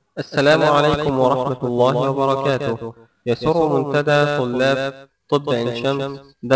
السلام عليكم ورحمة الله وبركاته يسر منتدى طلاب طب عين شمس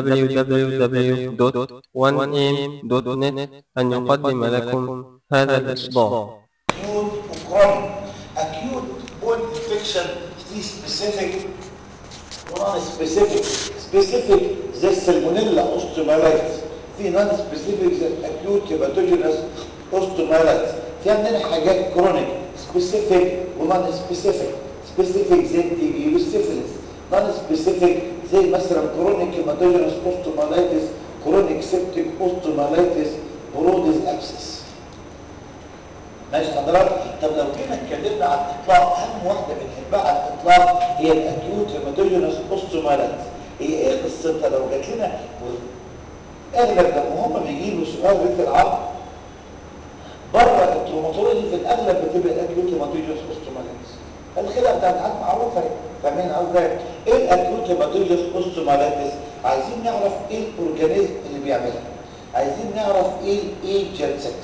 www.1am.net أن يقدم لكم هذا الإصدار acute وchronic acute bone infection في specific ونون specific specific زي السلمونيلا اوستومالايتس في نون specific زي acute hepatogenous osteomyelitis في عندنا حاجات chronic specific ونون specific specific زي التي بي والسيفيلس نون specific زي مثلا chronic hepatogenous osteomyelitis chronic septic osteomyelitis برودز abscess ماشي حضرتك طب لو جينا اتكلمنا عن الاطلاق اهم واحده بنحبها على الاطلاق هي الاكيوت هيماتوجينوس اوستومايلايتس هي ايه قصتها لو جات لنا اغلب لما هم بيجيبوا سؤال ريت العظم بره التروماتولوجي في الاغلب بتبقى الاكيوت هيماتوجينوس اوستومايلايتس الخدعه بتاعت العظم معروفه اهي فاهمين قصدي ايه الاكيوت هيماتوجينوس اوستومايلايتس عايزين نعرف ايه الاورجانيزم اللي بيعملها عايزين نعرف ايه الايجنت 6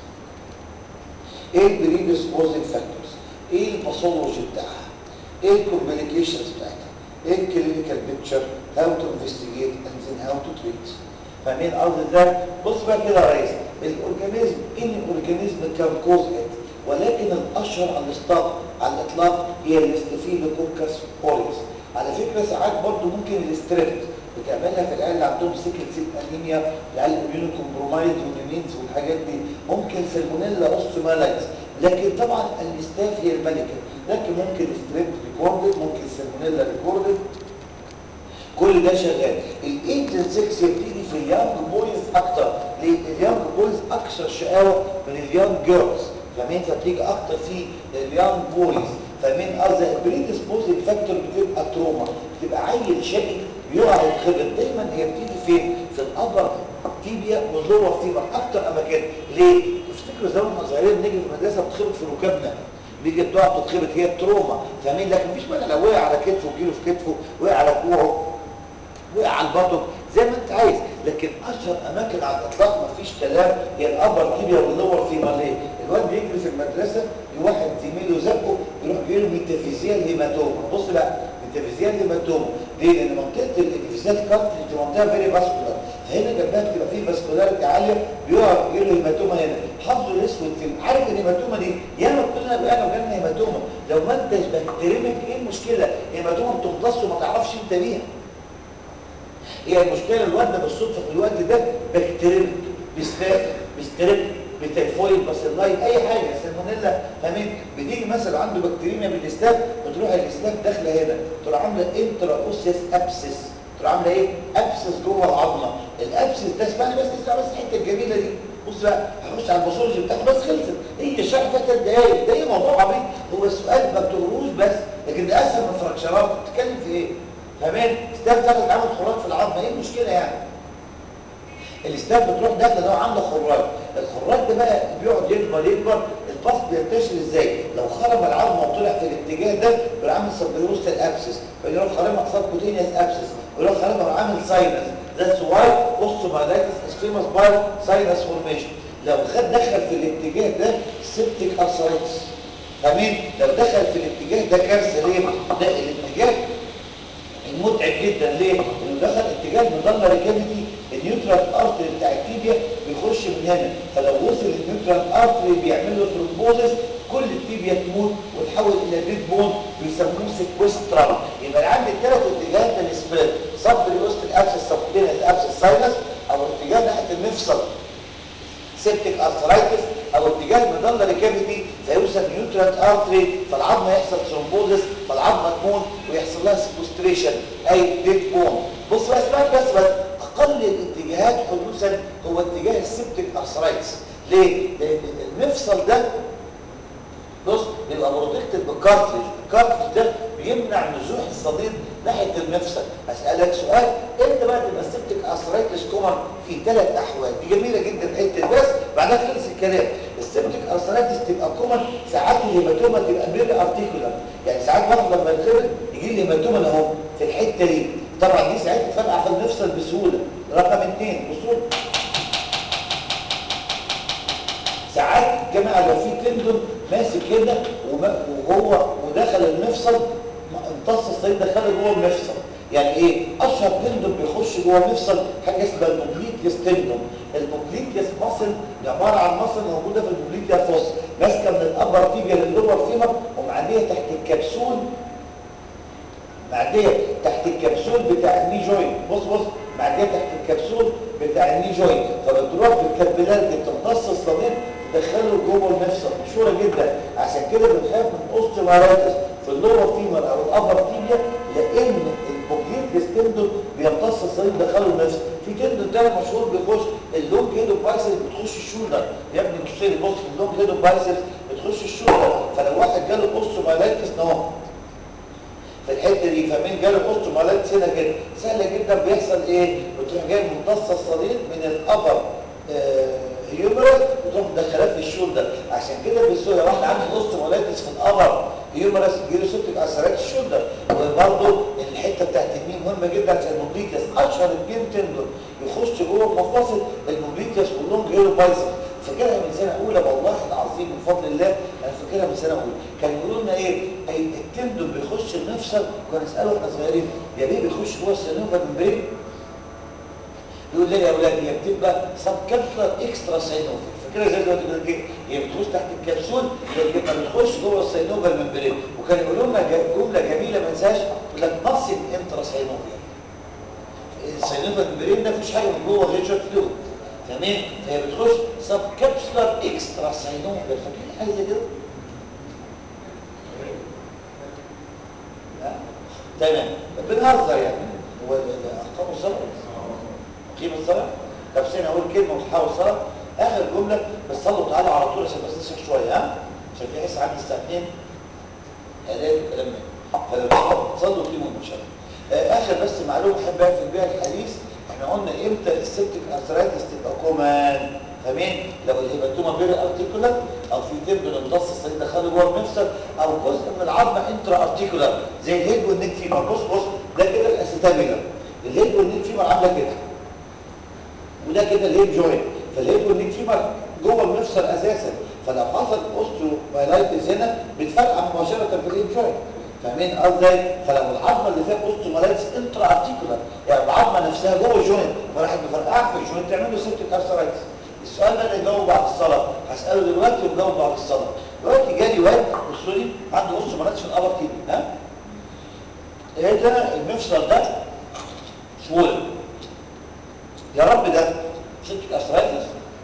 ايه البريدسبوزنج فاكتورز ايه الباثولوجي بتاعها ايه الكومبليكيشنز بتاعتها ايه الكلينيكال بيكتشر هاو تو انفستيجيت اند ذن هاو تو تريت فاهمين قصدي ازاي بص بقى كده يا ريس الاورجانيزم ان اورجانيزم كان كوز ات ولكن الاشهر على الاطلاق على الاطلاق هي الاستافيلوكوكس اوريوس على فكره ساعات برضو ممكن الاستريبت بتعملها في العيال اللي عندهم سيكل سيل انيميا العيال الاميونو كومبرومايز والمينز والحاجات دي ممكن سالمونيلا اوستومالايتس لكن طبعا الاستاف هي الملكه لكن ممكن ستريبت ريكوردد ممكن سالمونيلا ريكوردد كل ده شغال الايجنت 6 بتيجي في اليانج بويز اكتر ليه اليانج بويز اكثر شقاوه من اليانج جيرلز فاهمين فبتيجي اكتر في اليانج بويز فاهمين قصدي البريدسبوزنج فاكتور بتبقى تروما بتبقى عيل شقي بيقع يتخبط دايما هي بتيجي فين في الابر تيبيا واللور فيبر اكتر اماكن ليه تفتكروا زمان واحنا صغيرين نيجي في المدرسه بتخبط في ركبنا بيجي بتقع تتخبط هي التروما فاهمين لكن مفيش مانع لو وقع على كتفه وجيله في كتفه وقع على كوعه وقع على البطن زي ما انت عايز لكن اشهر اماكن على الاطلاق مفيش كلام هي الابر تيبيا واللور فيبر ليه الواد بيجري في المدرسه واحد زميله زقه يروح جايله ميتافيزيال هيماتوما بص بقى ميتافيزيال هيماتوما ليه؟ لان منطقه الانفيزيال كارتريج دي منطقه فيري فاسكولار فهنا جنبها بتبقى فيه فاسكولاريتي عاليه بيقع يجيله هيماتوما هنا حظه الاسود في عارف ان الهيماتوما دي ياما كلنا بقى لو جالنا هيماتوما لو ما انتش بكتيريمك ايه المشكله؟ هيماتوما بتمتص وما تعرفش انت بيها هي المشكله الواد بالصدفه في الوقت ده بكتيريمك بستاف بستريب بتيفويد باسيلاي اي حاجه سالمونيلا فاهمين بتيجي مثلا عنده بكتيريميا بالاستاف بتروح الاستاف داخله هنا تروح عامله انترا اوسيس ابسس تروح عامله ايه ابسس جوه العظمه الابسس ده اسمعني بس اسمع بس الحته الجميله دي بص بقى هخش على الباثولوجي بتاعه بس خلصت هي شرح فيها ثلاث دقايق ده ايه موضوع عبيط هو السؤال ما بتقروش بس لكن ده اسهل من فراكشرات بتتكلم في ايه فاهمين استاف داخل عامل خراج في العظمه ايه المشكله يعني الاستاف بتروح داخله ده عامله خراج الخراج ده بقى بيقعد يكبر يكبر الباص بينتشر ازاي لو خرم العظمه وطلع في الاتجاه ده بيبقى عامل سبيروستال ابسس فيروح خرمها سبكوتينيوس ابسس ويروح خرمها عامل ساينس ذاتس واي اوستومالايتس اسكيموس باي ساينس فورميشن لو خد دخل في الاتجاه ده سيبتيك ارثرايتس فاهمين لو دخل في الاتجاه ده كارثه ليه ده الاتجاه المتعب جدا ليه انه دخل اتجاه المضله ريكابيتي النيوترال ارتري بتاع التيبيا بيخش من هنا فلو وصل النيوترال ارتري بيعمل له ثرومبوزس كل التيبيا تموت وتحول الى ديد بون بيسموه سيكوسترال يبقى عندي الثلاث اتجاهات للاسبان صب ريوست الابسس سبتينس الابسس ساينس او اتجاه ناحيه المفصل سيبتيك ارثرايتس او اتجاه المضله ريكابيتي فيوصل نيوترال ارتري فالعظمه يحصل ثرومبوزس فالعظمه تموت ويحصل لها سيكوستريشن اي ديد بون بص بقى اسمعك بس بس اقل الاتجاهات حدوثا هو اتجاه السبتيك ارثرايتس ليه؟ لان المفصل ده بص بيبقى بروتكتد بالكارتريج الكارتريج ده بيمنع نزوح الصديد ناحيه المفصل اسالك سؤال امتى بقى تبقى السبتيك ارثرايتس كومن في ثلاث احوال دي جميله جدا الحته بس بعدها خلص الكلام السبتيك ارثرايتس تبقى كومن ساعات الهيماتوما تبقى بير ارتيكولار يعني ساعات واحد لما يتخبط يجي لي هيماتوما اهو في الحته دي طبعا دي ساعتها تفرقع في المفصل بسهوله رقم اثنين بصوا ساعات الجماعه لو في تندون ماسك هنا وما- وهو ودخل المفصل امتص الصليب دخله جوه المفصل يعني ايه اشهر تندم بيخش جوه المفصل حاجه اسمها البوبليتيوس تندم البوبليتيوس مصل عباره عن مصل موجوده في البوبليتيا فوس ماسكه من الابر تيبيا لللور فيمر ومعديه تحت الكبسول معديه تحت الكبسول بتاع الني جوينت بص بص معديه تحت الكبسول بتاع الني جوينت فبتروح بالكابيلار بتمتص الصليب تدخله جوه المفصل مشهوره جدا عشان كده بنخاف من اوستيومايلايتس في اللور فيمر او الابر تيبيا لان البوبليتيس تندون بيمتص الصليب دخله المفصل في تندون تاني مشهور بيخش اللونج هيد بايسس بتخش الشولدر يا ابني بص لي بص اللونج هيد بايسس بتخش الشولدر فلو واحد جاله اوستيومايلايتس اهو في الحته دي فمين جاله اوستومالايتس هنا كده سهله جدا بيحصل ايه بتروح جاي ممتص الصليب من الابر هيومرس وتروح مدخلاه في الشولدر عشان كده بالسهوله واحد عنده اوستومالايتس في الابر هيومرس جيروسيتك اثرات الشولدر وبرده الحته بتاعت اليمين مهمه جدا عشان الموبليتس اشهر اثنين تندون يخش جوه المفاصل الموبليتس واللونج هيرو بايسل فاكرها من سنه اولى والله العظيم من فضل الله انا فاكرها من سنه اولى كان يقولوا لنا ايه أي التندون بيخش المفصل وكان نساله واحنا صغيرين يا ليه بيخش جوه السينوفا ممبرين يقول لي يا اولاد هي بتبقى سب كابسولار اكسترا سينوفا فاكرها زي دلوقتي بيقول لك ايه هي بتخش تحت الكبسول يبقى بتخش جوه السينوفا الممبرين وكان يقولوا لنا ج- جمله جميله ما انساهاش يقول لك نص الانترا سينوفا السينوفا الممبرين ده مفيش حاجه من جوه غير شويه فلويد تمام فهي بتخش سب كابسولار اكسترا سينوفا فاكرين حاجه زي كده لا؟ تمام بنهزر يعني هو ده- ده اقام الصلاه قيم الصلاه طب سنة اقول كلمه وتحاول الصلاه اخر جمله بس صلوا تعالوا على طول عشان بس نسمع شويه ها عشان في حس عندي الساعه 2 هلاقي الكلام ده فلو تصلوا تصلوا قيموا ان شاء الله آه، اخر بس معلومه احب اقفل بيها الحديث احنا قلنا امتى السبتيك ارثرايتس تبقى كومان فاهمين لو الهيباتوما بيري ارتيكولار او في تندون امتص الصليب دخله جوه المفصل او جزء من العظمه انترا ارتيكولار زي الهيد والنيك فيمر بص بص ده كده الاسيتاميلا الهيد والنيك فيمر عامله كده وده كده الهيب جوينت فالهيب والنيك فيمر جوه المفصل اساسا فلو حصل اوستيومايلايتس هنا بتفرقع مباشره في الهيب جوينت فاهمين قصدي فلو العظمه اللي فيها اوستيومايلايتس انترا ارتيكولار يعني العظمه نفسها جوه الجوينت فراحت مفرقعه في الجوينت تعمل له سيبتيك ارثرايتس السؤال ده اللي نجاوبه بعد الصلاه هساله دلوقتي ونجاوب بعد الصلاه دلوقتي جالي واد بصوا لي عنده اوستيومايلايتس في الابر تيبي ها ايه ده المفصل ده سوول يا رب ده سيبتيك ارثرايتس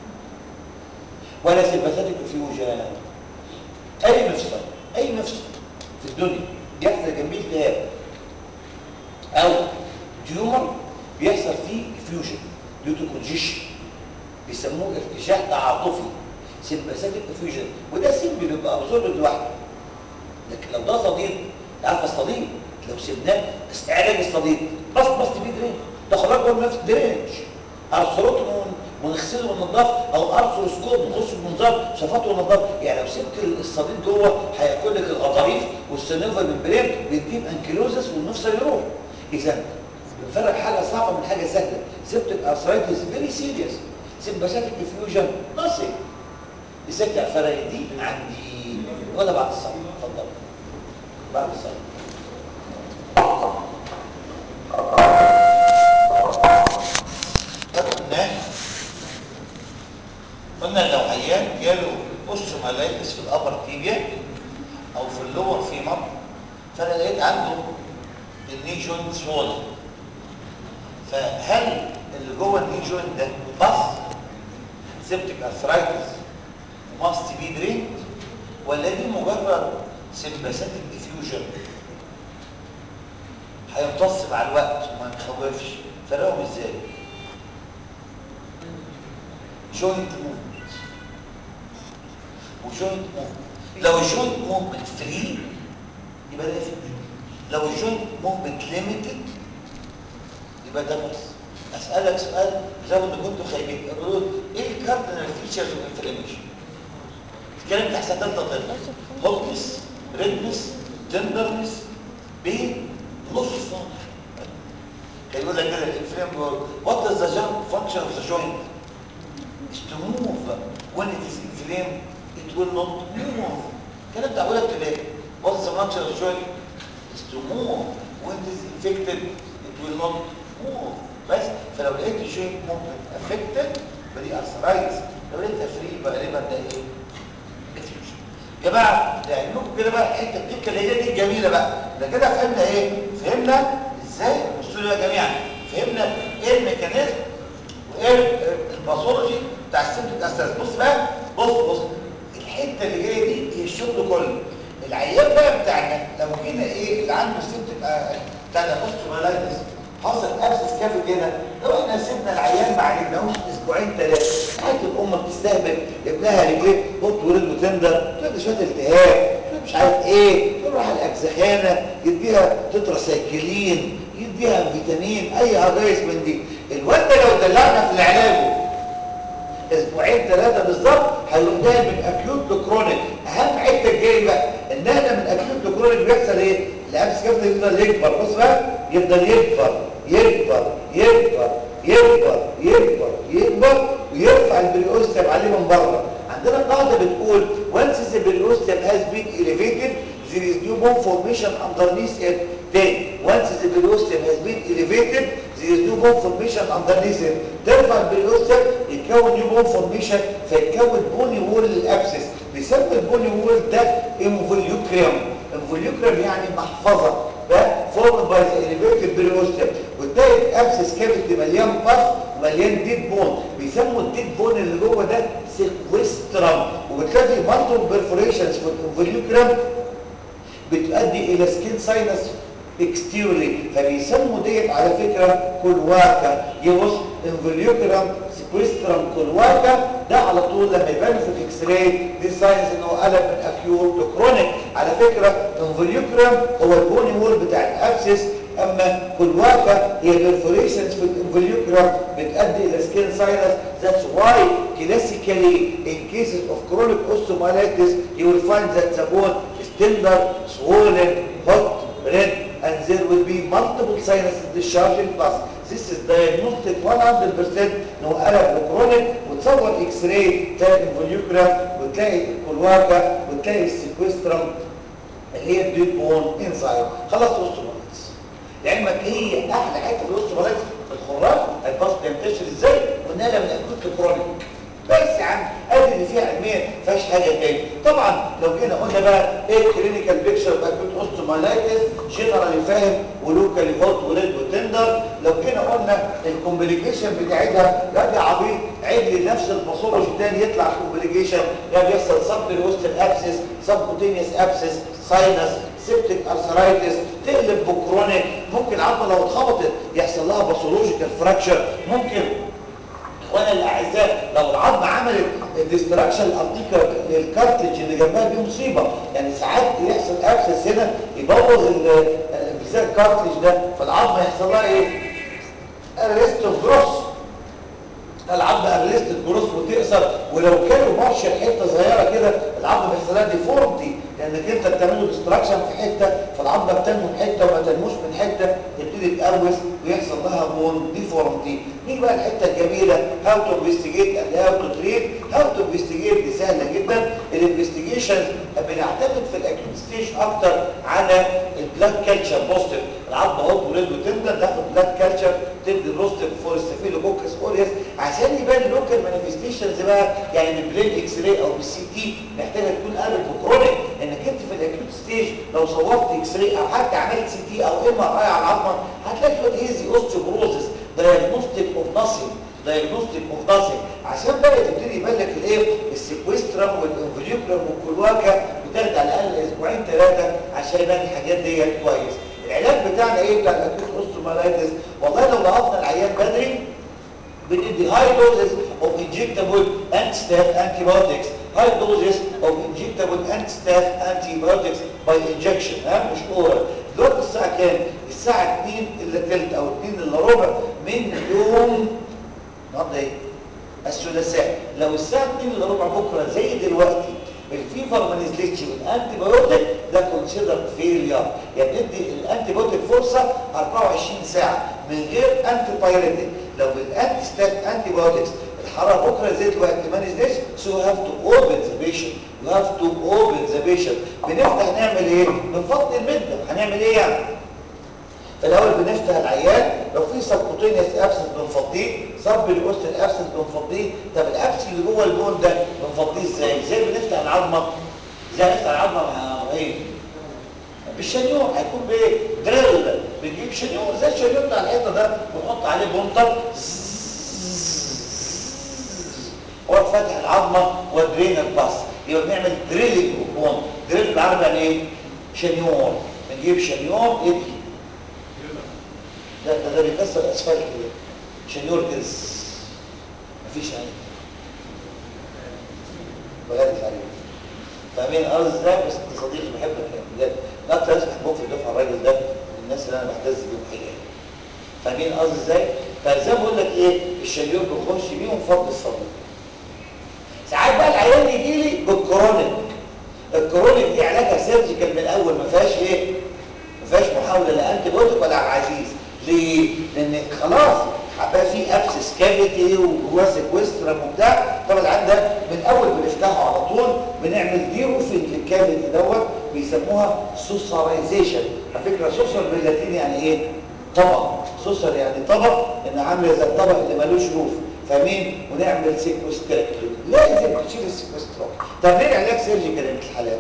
ولا سيمباثيك فيوجن اي مفصل اي مفصل في الدنيا بيحصل جنبيه التهاب او تيومر بيحصل فيه فيوجن ليوتوكونجيشن بيسموه ارتجاع تعاطفي سيمباثيك فيوجن وده سيمبل بيبقى ابزورب لوحده لكن لو ده صديد عارف الصديد لو سيبناه بس علاج الصديد بس بس بيه درين ده خلاص جوه نفس درينج ارثروت ونغسله وننضف او ارثروسكوب نخش بمنظار شفاته وننضف يعني لو سبت الصديد جوه هياكل لك الغضاريف والسينوفا الممبرين بيديم انكيلوزس والمفصل يروح اذا بنفرق حاجه صعبه من حاجه سهله سبت ارثرايتس فيري سيريس سيمباثيك ديفيوجن ناثينج السكتة الفرق دي عندي ولا بعد الصلاة اتفضل بعد الصلاة قلنا قلنا لو عيان جاله اوستومالايتس في الابر تيبيا او في اللور فيمر فانا لقيت عنده الني جوينت سوالن فهل اللي جوه الني جوينت ده بس سيبتيك ارثرايتس ماست بي درينك ولا دي مجرد سمباثيك ديفيوجن هيمتص مع الوقت وما نخوفش فرقهم ازاي جوينت موفمنت وجوينت موفمنت لو الجوينت موفمنت فري يبقى ده فيوجن لو الجوينت موفمنت ليميتد يبقى ده بس اسالك سؤال زي ما كنتوا خايبين قالوا ايه الكاردينال فيتشرز اوف انفلاميشن اتكلمت احسن ثالثه طب هوتنس ريدنس تندرنس بين نص فاضي كان يقول لك كده الانفلام بيقول وات از ذا جوينت فانكشن اوف ذا جوينت is to move when it is inflamed it will not move الكلام ده اقول لك ابتدائي what's the function of joint is to move when it is infected it will not move بس فلو لقيت الجوينت موفمنت افكتد فدي ارثرايتس لو لقيتها فري يبقى غالبا ده ايه افيوجن يا جماعه لعلمكم كده بقى الحته الدكه اللي هي دي الجميله بقى ده كده فهمنا ايه فهمنا ازاي بصوا لي بقى جميعا فهمنا ايه الميكانيزم وايه الباثولوجي بتاع السيمتوم اساس بص بقى بص بص الحته اللي جايه دي هي الشغل كله العيان بقى بتاعنا لو جينا ايه اللي عنده سيمتوم بتاع الاوستومالايتس حصل ابسس كافي كده لو احنا سيبنا العيان ما علمناهوش اسبوعين ثلاثه قاعده الام بتستهبل ابنها رجليه بط ورجله تندر تقول شويه التهاب تقول مش عارف ايه تقول راح الاجزخانه يديها تتراسايكلين يديها فيتامين اي هجايز من دي الواد ده لو دلعنا في العلاج اسبوعين ثلاثه بالظبط هيروح ده من اكيوت لكرونيك اهم حته الجاي بقى ان احنا من اكيوت لكرونيك بيحصل ايه الابس كافي يفضل يكبر بص بقى يفضل يكبر يكبر يكبر يكبر يكبر يكبر ويرفع البريوستيم عليه من بره عندنا قاعده بتقول once the periosteum has been elevated there is new bone formation underneath it تاني once the periosteum has been elevated there is new bone formation underneath it ترفع البريوستيم يتكون new bone formation فيتكون بوني وول للابسس بيسمى البوني وول ده انفوليوكريم انفوليوكريم يعني محفظه ده فورم باي ذا اليفيتد بريوستيم وتلاقي الابسس كافيتي مليان باس ومليان ديد بون بيسموا الديد بون اللي جوه ده سيكويسترم وبتلاقي مالتيبل بيرفوريشنز في الانفوليوكريم بتؤدي الى سكين ساينس اكستيرلي فبيسموا ديت على فكره كلواكا يبص انفوليوكرم سيكويسترم كلواكا ده على طول لما يبان في الاكس راي دي ساينس انه قلب من اكيوت لكرونيك على فكره انفوليوكرم هو البوني وول بتاع الابسس اما كلواكا هي بيرفوريشنز في الانفوليوكرم بتؤدي الى سكين ساينس ذاتس واي كلاسيكالي ان كيسز اوف كرونيك اوستومالايتس يو ويل فايند ذات ذا بون tender, swollen, hot, red, and there will be multiple sinuses discharging plus. This is diagnostic 100% انه قلب لكرونيك وتصور اكس راي تلاقي الفوليوكرام وتلاقي الكلواكا وتلاقي السيكوسترم اللي هي الديد بون انسايد خلصت اوستومالايتس لعلمك هي احلى حته في الاوستومالايتس الخراج الباص بينتشر ازاي ونقلب من اكوت لكرونيك بس يا عم ادي اللي فيها علميا ما فيهاش حاجه تاني طبعا لو جينا قلنا بقى ايه الكلينيكال بيكتشر اوف اكوت اوستومالايتس جنرالي فاهم ولوكالي هوت وريد وتندر لو جينا قلنا الكومبليكيشن بتاعتها راجع عبيط عدل نفس الباثولوجي تاني يطلع كومبليكيشن يعني بيحصل سب بيروستال ابسس سبكوتينيوس ابسس ساينس سيبتيك ارثرايتس تقلب بكرونيك ممكن عضله لو اتخبطت يحصل لها باثولوجيكال فراكشر ممكن اخوانا الاعزاء لو العظمه عملت ديستراكشن الارتيكل للكارتج اللي جنبها دي مصيبه يعني ساعات يحصل ابسس هنا يبوظ الجزاء الكارتج ده فالعظمه يحصل لها ايه ارست اوف جروس العظمه ارست جروس وتقصر ولو كانوا مارشل حته صغيره كده العظمه بيحصل لها ديفورمتي لانك انت بتعمل له ديستراكشن في حته فالعظمه بتنمو من حته وما تنموش من حته تبتدي تقوس ويحصل لها بون ديفورمتي نيجي بقى الحته الجميله هاو تو انفستيجيت اند هاو تو تريت هاو تو انفستيجيت دي سهله جدا الانفستيجيشن بنعتمد في الاكيوت ستيج اكتر على البلاد كلتشر بوزيتيف العظمه اهو ولاد وتنزل تاخد بلاد كلتشر تدي بوزيتيف فور ستافيلوكوكس اوريوس عشان يبان لوكال مانيفستيشنز بقى يعني بالبلين اكس راي او بالسي تي محتاجه تكون قلب بكرونيك انك انت في الاكيوت ستيج لو صورت اكس راي او حتى عملت سي تي او ام ار اي على العظمه هتلاقي شويه هيزي اوستيوبروزس diagnostic of nothing diagnostic of nothing عشان بقى تبتدي يبان لك الايه السيكويسترم والانفوليوكرم والكلواكا بتاخد على الاقل اسبوعين ثلاثه عشان يبان الحاجات ديت كويس العلاج بتاعنا ايه بتاع الاكيوت اوستومالايتس والله لو ضغطنا العيان بدري بندي هاي دوزز اوف انجكتابل انتي ستاف انتيبيوتكس هاي دوزز اوف انجكتابل انتي ستاف انتيبيوتكس باي انجكشن ها مش اورال دلوقتي الساعه كام الساعه 2 الا ثلث او 2 الا ربع من يوم النهارده ايه الثلاثاء لو الساعه 2 الا ربع بكره زي دلوقتي الفيفر ما نزلتش والانتي بايوتيك ده كونسيدر فيلير يعني ندي الانتي بايوتيك فرصه 24 ساعه من غير انتي بايريتيك لو الانتي ستات انتي بايوتكس الحراره بكره زي دلوقتي ما نزلتش سو هاف تو اوبن ذا بيشنت you have to open the patient بنفتح نعمل ايه بنفضي المده هنعمل ايه يعني فالاول بنفتح العيان لو في سبكوتينيوس ابسنت بنفضيه صب الاوستر ابسنت بنفضيه طب الابس اللي جوه البون ده بنفضيه ازاي ازاي بنفتح العظمه ازاي نفتح العظمه مع ايه بالشنيور هيكون بايه دريل بنجيب شنيور زي الشنيور بتاع الحيطه ده بنحط عليه بونتر هو فتح العظمه ودرين الباس يبقى بنعمل دريلنج بون دريل بالعربي يعني ايه شنيور بنجيب شنيور ايه ده ده, ده بيكسر الاسفلت كده شنيور جلس مفيش عين بغلس عليه فاهمين الارض ازاي بس انت صديقي بحب الحقيقه بجد لا اكتر ناس بحبهم في الدفعه الراجل ده من الناس اللي انا بحتز بيهم حقيقه فاهمين الارض ازاي فزي ما بقول لك ايه الشنيور بنخش بيه ونفضي الصدر ساعات بقى العيان يجي لي بالكرونيك الكرونيك دي علاجها سيرجيكال من الاول ما فيهاش ايه ما فيهاش محاوله لا انتي بيوتيك ولا عزيز ليه لان خلاص بقى في ابسس كافيتي وجواه سيكوسترم وبتاع طبعا العيان ده من اول بنفتحه على طول بنعمل دي روفنج للكافيتي دوت بيسموها سوسرايزيشن على فكره سوسر باللاتيني يعني ايه طبق سوسر يعني طبق ان عامله زي الطبق اللي ملوش روف فاهمين ونعمل سيكوستراكتومي لازم تشيل السيكوستراكتومي طب ليه العلاج سيرجيكال في الحالات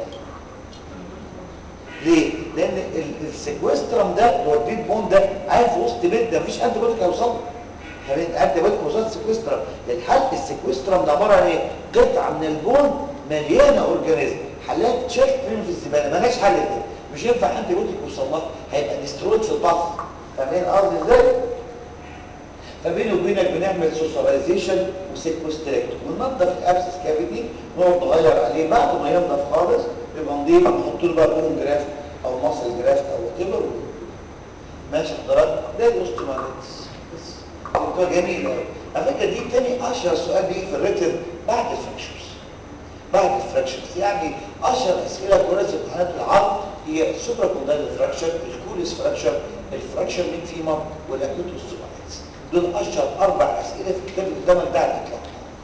ليه؟ لان السيكوسترم ده اللي هو الديد بون ده قاعد في وسط بيت ده مفيش انتي بيوتيك هيوصل له انتي بيوتيك هيوصل السيكوسترم الحل السيكوسترم ده عباره عن ايه؟ قطعه من البون مليانه اورجانيزم حلها تشيل ترمي في الزباله مالهاش حل كده مش ينفع انتي بيوتيك يوصل لها هيبقى ديسترويد في البطن فاهمين قصدي ازاي؟ فبيني وبينك بنعمل سوسرايزيشن وسيكوستراكتوم وننظف الابسس كافيتي نقعد نغير عليه بعد ما ينضف خالص يبقى نضيف نحط له بقى بون جرافت او ماسل جرافت او وات ايفر ماشي حضرتك ده الاوستيوماليتس بس دكتور جميل قوي على فكره دي تاني اشهر سؤال بيجي في الريتن بعد الفراكشرز بعد الفراكشرز يعني اشهر اسئله كويسه في امتحانات العظم هي سوبرا كوندايل فراكشر الكوليس فراكشر الفراكشر ميد فيمر والاكوت اوستيوماليتس دول اشهر اربع اسئله في الكتاب اللي قدامك ده على الاطلاق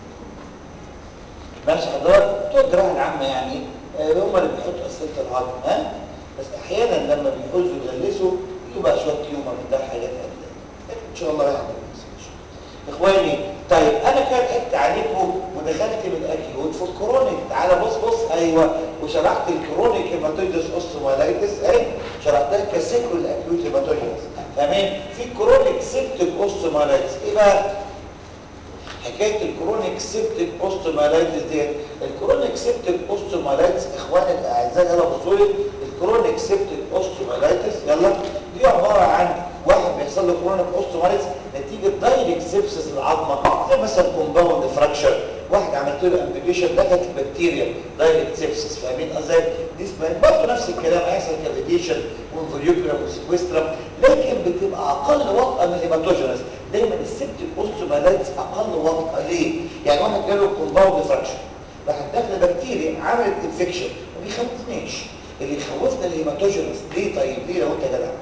ماشي حضرتك بتوع الجراحه العامه يعني آه هم اللي بيحطوا اسئله العظم ها بس احيانا لما بيعوزوا يغلسوا يبقى شويه تيومر ده حاجات قد ان شاء الله يعني اخواني طيب انا كده ضحكت عليكم ودخلت من الاكيوت في الكرونيك تعالى بص بص ايوه وشرحت الكرونيك هيماتويدس اوستومالايتس اهي شرحتها كسيكول الاكيوت هيماتويدس تمام في كرونيك سيبتيك اوستومالايتس ايه بقى حكايه الكرونيك سيبتيك اوستومالايتس ديت الكرونيك سيبتيك اوستومالايتس اخواني الاعزاء يلا بصوا لي الكرونيك سيبتيك اوستومالايتس يلا دي عباره عن واحد بيحصل له كرونيك اوستومالايتس نتيجه دايركت سيبسس العظمه زي مثلا كومباوند فراكشر واحد عملت له امبيكيشن دخلت البكتيريا دايركت سيبسس فاهمين ازاي دي اسمها برضه نفس الكلام هيحصل كافيتيشن وانفوليوكولار وسيكوسترم لكن بتبقى اقل وطأه من الهيماتوجينس دايما السبتيك اوستومالايتس اقل وطأه ليه يعني واحد جاله كومباوند فراكشر راحت داخله بكتيريا عملت انفكشن ما بيخوفنيش اللي يخوفنا الهيماتوجينس ليه طيب ليه لو انت جدع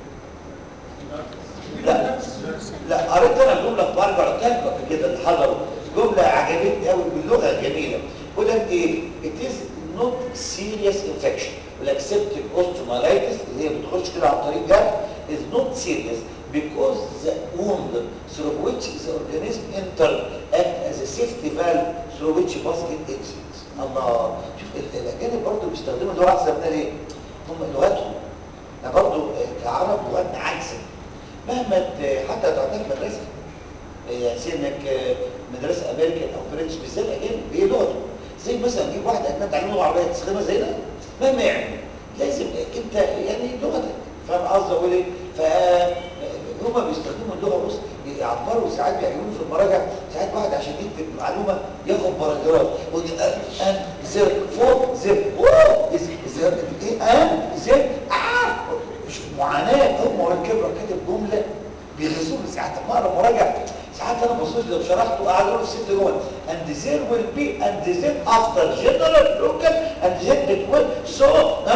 لا لا قريت انا جمله في برجع قلتها قبل كده اللي حضروا جمله عجبتني قوي باللغه الجميله بيقول لك ايه it is not serious infection والاكسبتيك اوستومالايتس اللي هي بتخش كده عن طريق ده is not serious because the wound through which the organism entered act as a safety valve through which basket exits الله شوف الاجانب برضه بيستخدموا اللغه احسن مننا ليه؟ هم لغتهم احنا برضه كعرب لغتنا عكسه مهما حتى تعطيك مدرسه يعني سينك مدرسه امريكان او فرنش بالذات الاجانب هي لغته زي مثلا نجيب واحد اجنبي تعلمه لغه عربيه تستخدمها زينا مهما يعمل لازم انت يعني لغتك فاهم قصدي اقول ايه؟ فهم بيستخدموا اللغه بص يعبروا ساعات بيعملوا في المراجع ساعات واحد عشان يكتب معلومه ياخد باراجراف يقول ان ان زر فوق زر اوه زر ايه ان زر اه مش معاناه هم والكبره كاتب جمله بيغيظوني ساعات لما اقرا مراجع ساعات انا بصيت لو شرحته قاعد اقول في ست جمل and there will be and then after general local and then it will so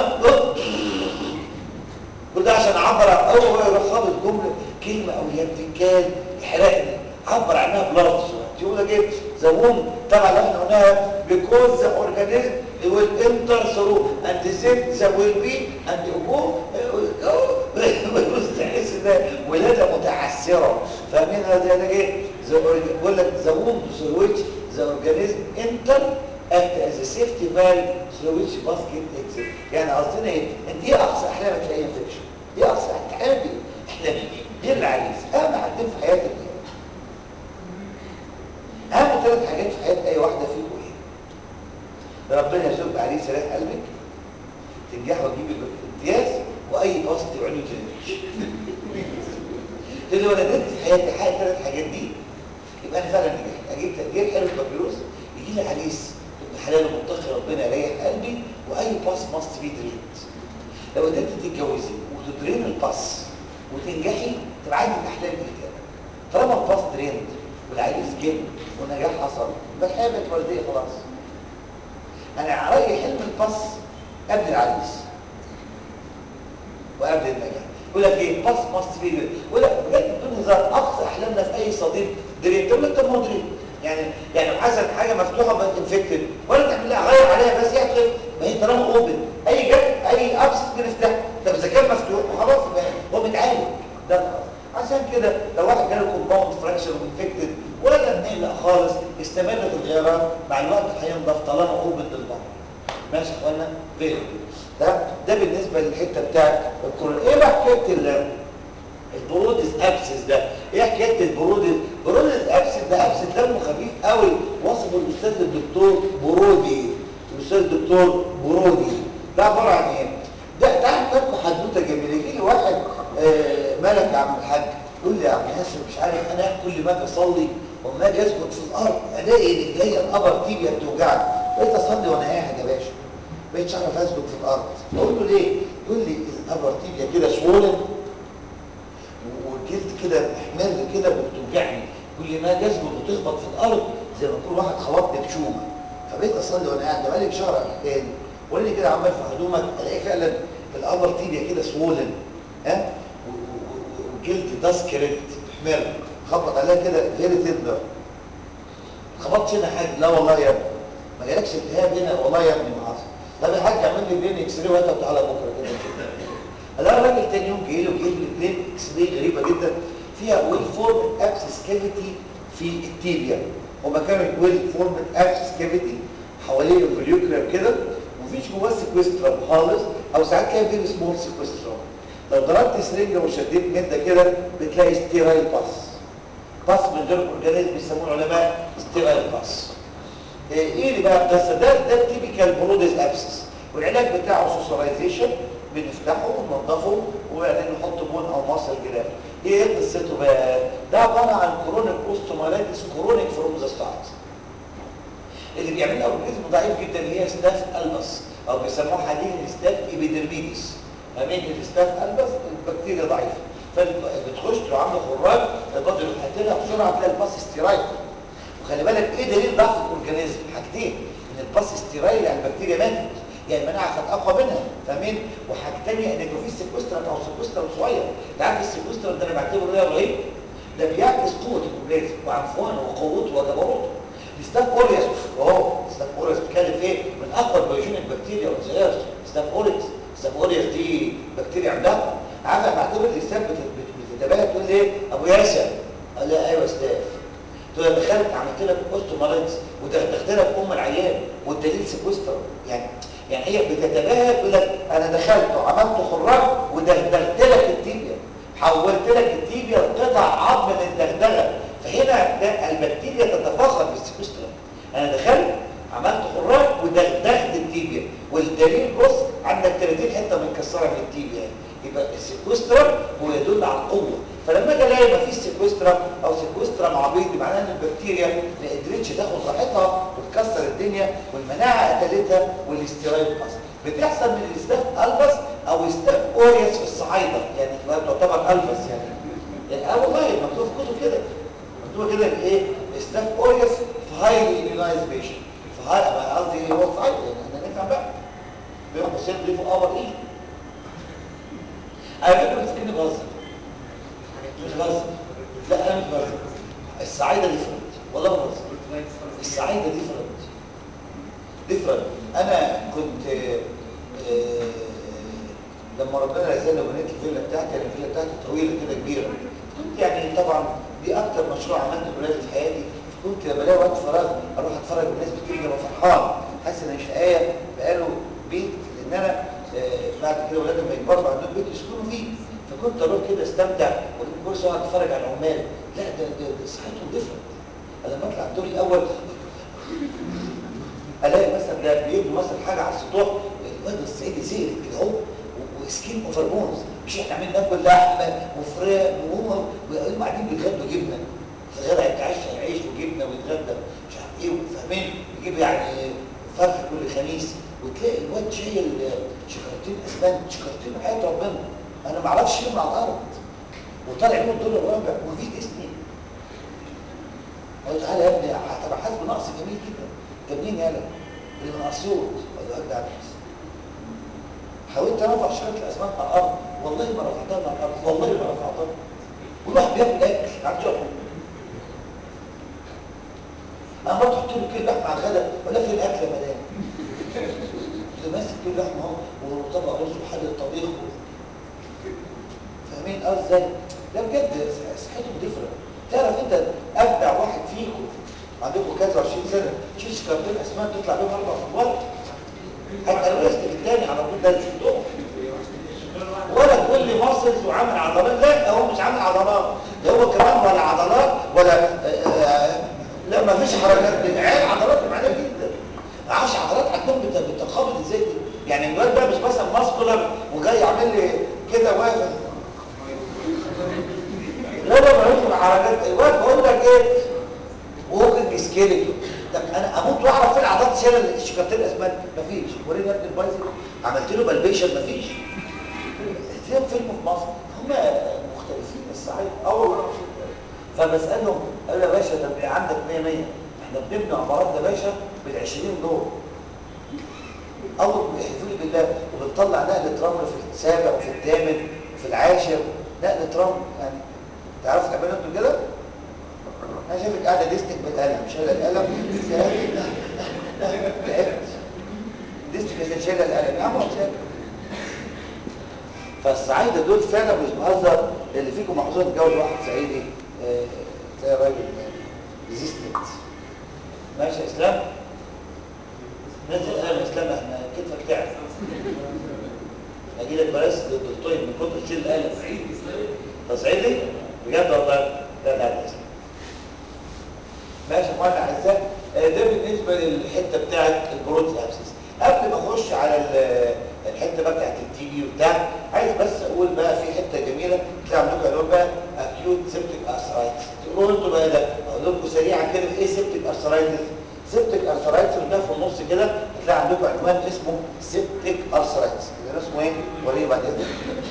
كل ده عشان اعبر عن اول ما يروح خابط جمله كلمه او يمتكان يحرقني عبر عنها بلفظ يقول لك ايه زوم طبعا لو احنا قلناها because the organism will enter through and the there will be and go تحس ان ولاده متعسره فاهمين هذا ده ايه بيقول لك the womb through which the organism enter act as a safety valve through which basket exit يعني قصدنا ايه ان دي اقصى احلامك في اي انفكشن دي اقصى احلامي احلامي دي العريس اهم حاجتين في حياتك ايه اهم ثلاث حاجات في حياه اي واحده فيكم ايه ربنا يرزقك بعريس يريح قلبك تنجح وتجيب الامتياز واي باص تعمله تلفزيون تقول لو انا اديت في حياتي حاجه ثلاث حاجات دي يبقى انا فعلا نجحت اجيب تقدير حلو في البكالوريوس يجي لي عريس ابن حلال ومنتقي ربنا يريح قلبي واي باص ماست بي درينت لو قدرت تتجوزي وتدرين الباص وتنجحي تبقى عندك احلام جديده طالما الباص درينت والعريس جه والنجاح حصل يبقى الحياه بقت ورديه خلاص انا رايي حلم الباص قبل العريس وقبل النجاح يقول لك ايه باص ماست بي يقول لك بجد بدون هزار اقصى احلامنا في اي صديق دريم تقول لك طب ما هو دريم يعني يعني حسن حاجه مفتوحه بقت انفكتد ولا تعمل لها غير عليها بس يدخل ما هي طالما اوبن اي جد اي ابسط بنفتحه طب اذا كان مفتوح خلاص هو بيتعالج ده الأصل. عشان كده لو واحد جاله كومباوند فراكشر وانفكتد ولا منقلق خالص استمرت الغيارات مع الوقت هينضف طالما اوبن للبطن ماشي يا اخوانا فيري ده ده بالنسبه للحته بتاعت الكورونا ايه بقى حكايه البرودز ابسس ده ايه حكايه البرودز برودز ابسس ده ابسس دمه خفيف قوي وصفه الاستاذ الدكتور برودي الاستاذ الدكتور برودي ده عباره عن ايه ده تعال لكم حدوته جميله يجي لي واحد آه ملك يا عم الحاج يقول لي يا عم ياسر مش عارف انا كل ما اجي اصلي وما اجي اسجد في الارض الاقي رجليا القبر تيبيا بتوجعني بقيت اصلي وانا قاعد يا باشا بقيتش اعرف اسجد في الارض اقول له ليه يقول لي القبر تيبيا كده سوولن والجلد كده محمر كده وبتوجعني كل ما اجي اسجد وتخبط في الارض زي ما يكون واحد خبطني بشومه فبقيت اصلي وانا قاعد ده بقالي شهر تاني وقال لي كده عمال في هدومك الاقي فعلا القبر تيبيا كده سوولن ها والجلد داسكريت محمر خبط عليها كده فيري تندر خبطتش هنا حاجه لا والله يا ابني ما جالكش التهاب هنا والله يا ابني ما حصل طب يا حاج اعمل لي بلين اكس راي وانت تعالى بكره كده الاقي الراجل تاني يوم جاي له جايب لي بلين اكس راي غريبه جدا فيها ويل فورم ابسس كافيتي في التيبيا هما كانوا ويل فورم ابسس كافيتي حواليه الفوليوكريم كده ومفيش جواه سيكويسترم خالص او ساعات كده فيري سمول سيكويسترم لو ضربت سرنجه وشديت مده كده بتلاقي ستيرايل باس باس من غير اورجانيزم بيسموه العلماء ستيرايل باس ايه اللي بقى القصه ده ده التيبيكال برودز ابسس والعلاج بتاعه سوسرايزيشن بنفتحه وننضفه وبعدين نحط بون او مصل جراف ايه قصته بقى ده عباره عن كرونيك اوستومالايتس كرونيك فروم ذا ستارت اللي بيعملها اورجانيزم ضعيف جدا هي ستاف البس او بيسموها حاليا ستاف ايبيدرميدس فاهمين الستاف البس البكتيريا ضعيفه فبتخش لو عامله خراج البطن يحط لها بسرعه تلاقي الباس ستيرايد وخلي بالك ايه دليل ضعف الاورجانيزم حاجتين ان الباس ستيرايد يعني البكتيريا ماتت يعني المناعه كانت اقوى منها فاهمين وحاجه ثانيه ان يبقى في سيكوسترم او سيكوسترم صغير انت عارف السيكوسترم ده انا بعتبره ايه رهيب ده بيعكس قوه الاورجانيزم وعنفوانه وقوته وجبروته ستاف اوريوس اهو ستاف اوريوس بتتكلم في ايه من اقوى البيوجينيك بكتيريا والزيارس ستاف اوريوس ستاف اوريوس دي بكتيريا عملاقه عارف انا بعتبر الستاف بتتباهى تقول لي ايه ابو ياسر قال لي ايوه ستاف تقول لي دخلت عملت لك اوستوماليتس ودخلت لك ام العيان والدليل سيكوستر يعني يعني هي بتتباهى تقول لك انا دخلت وعملت خراج ودغدغت لك التيبيا حولت لك التيبيا لقطع عظم للدغدغه فهنا ده البكتيريا تتفاخر بالسيكوستر انا دخلت عملت خراج ودغدغت التيبيا والدليل بص عندك 30 حته متكسره من التيبيا يبقى السيكوسترم هو يدل على القوه فلما اجي الاقي مفيش سيكوسترم او سيكوسترم عبيط معناه ان البكتيريا ما قدرتش تاخد راحتها وتكسر الدنيا والمناعه قتلتها والاستيرايد حصل بتحصل من الاستاف البس او استاف اوريوس في الصعايده يعني تعتبر البس يعني, يعني اه والله مكتوب في كتب كده مكتوب كده ايه استاف اوريوس في هايلي ايميونايز بيشن في هاي قصدي هو الصعايده يعني احنا نفهم بقى بيروح بصير دي في اور ايه على فكره بتفكرني بهزر مش بهزر لا انا مش بهزر السعاده دي فرنت والله ما بهزر السعاده دي فرنت ديفرنت انا كنت آه، آه، لما ربنا رزقنا وبنيت الفيلا بتاعتي انا الفيلا بتاعتي طويله كده كبيره كنت يعني طبعا دي اكتر مشروع عملته بولادي في حياتي كنت لما الاقي وقت فراغ اروح اتفرج والناس بتيجي ابقى فرحان حاسس ان شقايه بقاله بيت لان انا آه، بعد كده ولادي لما يكبروا عندهم بيت يسكنوا فيه فكنت اروح كده استمتع واجيب كرسي واقعد اتفرج على العمال لا ده ده, ده صحتهم ديفرنت انا لما اطلع الدور الاول الاقي مثلا ده بيبنوا مثلا حاجه على السطوح الواد الصعيدي زهق كده اهو وسكين اوفر بونز مش احنا عاملين ناكل لحمه وفراخ وهم ويقوموا قاعدين بيتغدوا جبنه في غدا يتعشى عيش وجبنه ويتغدى مش عارف ايه فاهمين يجيب يعني فرخ كل خميس وتلاقي الواد شايل شكرتين اسمنت شكرتين حياه ربنا انا ما اعرفش شيل من على الارض وطالع يقول الدور الرابع وفي اسمي قال تعالى يا ابني هتبقى حاسس بنقص جميل جدا انت منين يالا اللي من اسيوط قال له ارجع بس حاولت ارفع شكاره الاسمنت على الارض والله ما رفعتها على الارض والله ما رفعتها والواحد بياكل اكل عارف شو انا برضه احط له كيلو لحمه على الغداء ولا في الاكل يا مدام اللي ماسك كيلو لحمه اهو وطبق رز وحله طبيخ فاهمين اه ازاي لا بجد صحتهم ديفرنت تعرف انت ابدع واحد فيكم عندكم كذا 20 سنه تشيل شكارتين اسمنت تطلع بيهم اربع خطوات هتقرست الثاني على طول ده شفتهم ولا تقول لي ماسلز وعامل عضلات لا هو مش عامل عضلات ده هو كمان ولا عضلات ولا آه، آه، لا ما فيش حركات عيال عضلات معناه جدا عاش عضلات عندهم بت- بتنخفض ازاي دي يعني الواد ده مش مثلا ماسكولار وجاي عامل لي كده واقف ولا ما حركات الواد بقول لك ايه ووكينج سكيلتون طب انا اموت واعرف فين عضلات شال الشكارتين الاسمنت مفيش وريني يا ابني البايسل عملت له بلبيشن مفيش فيهم فيلم في مصر هم مختلفين الصحيح اول مره أشوف كده. فبسالهم قالوا يا باشا ده انت عندك 100 100 احنا بنبني عمارات يا باشا بال 20 دور اول ما بيحلفوا لي بالله وبنطلع نقله رمل في السابع وفي الثامن وفي العاشر نقله رمل يعني تعرفوا تعملوا انتوا كده؟ انا شايفك قاعده ديستك بالقلم شايله القلم تعبت ديستك عشان شايله القلم يا عم اقعد ساكت فالصعايده دول فعلا مش بهزر اللي فيكم محظوظ يتجوز واحد صعيدي آه، تلاقي راجل ريزيستنت ماشي يا اسلام نزل قلم يا اسلام احنا كتفك تعب اجي لك بلاش الدكتور من كتر تشيل القلم صعيدي تصعيدي بجد والله لا لا لا اسلام ماشي يا اخوانا اعزاء آه، ده بالنسبه للحته بتاعه البروز ابسس قبل ما اخش على ال- الحته بقى بتاعه التي بي وبتاع عايز بس اقول بقى في حته جميله تلاقي عندكم عنوان بقى اكيوت سيبتيك ارثرايتس تقولوا انتوا بقى ده اقول لكم سريعا كده ايه سيبتيك ارثرايتس سيبتيك ارثرايتس ده في النص كده هتلاقي عندكم عنوان اسمه سيبتيك ارثرايتس اللي اسمه ايه وريه بعد اذنك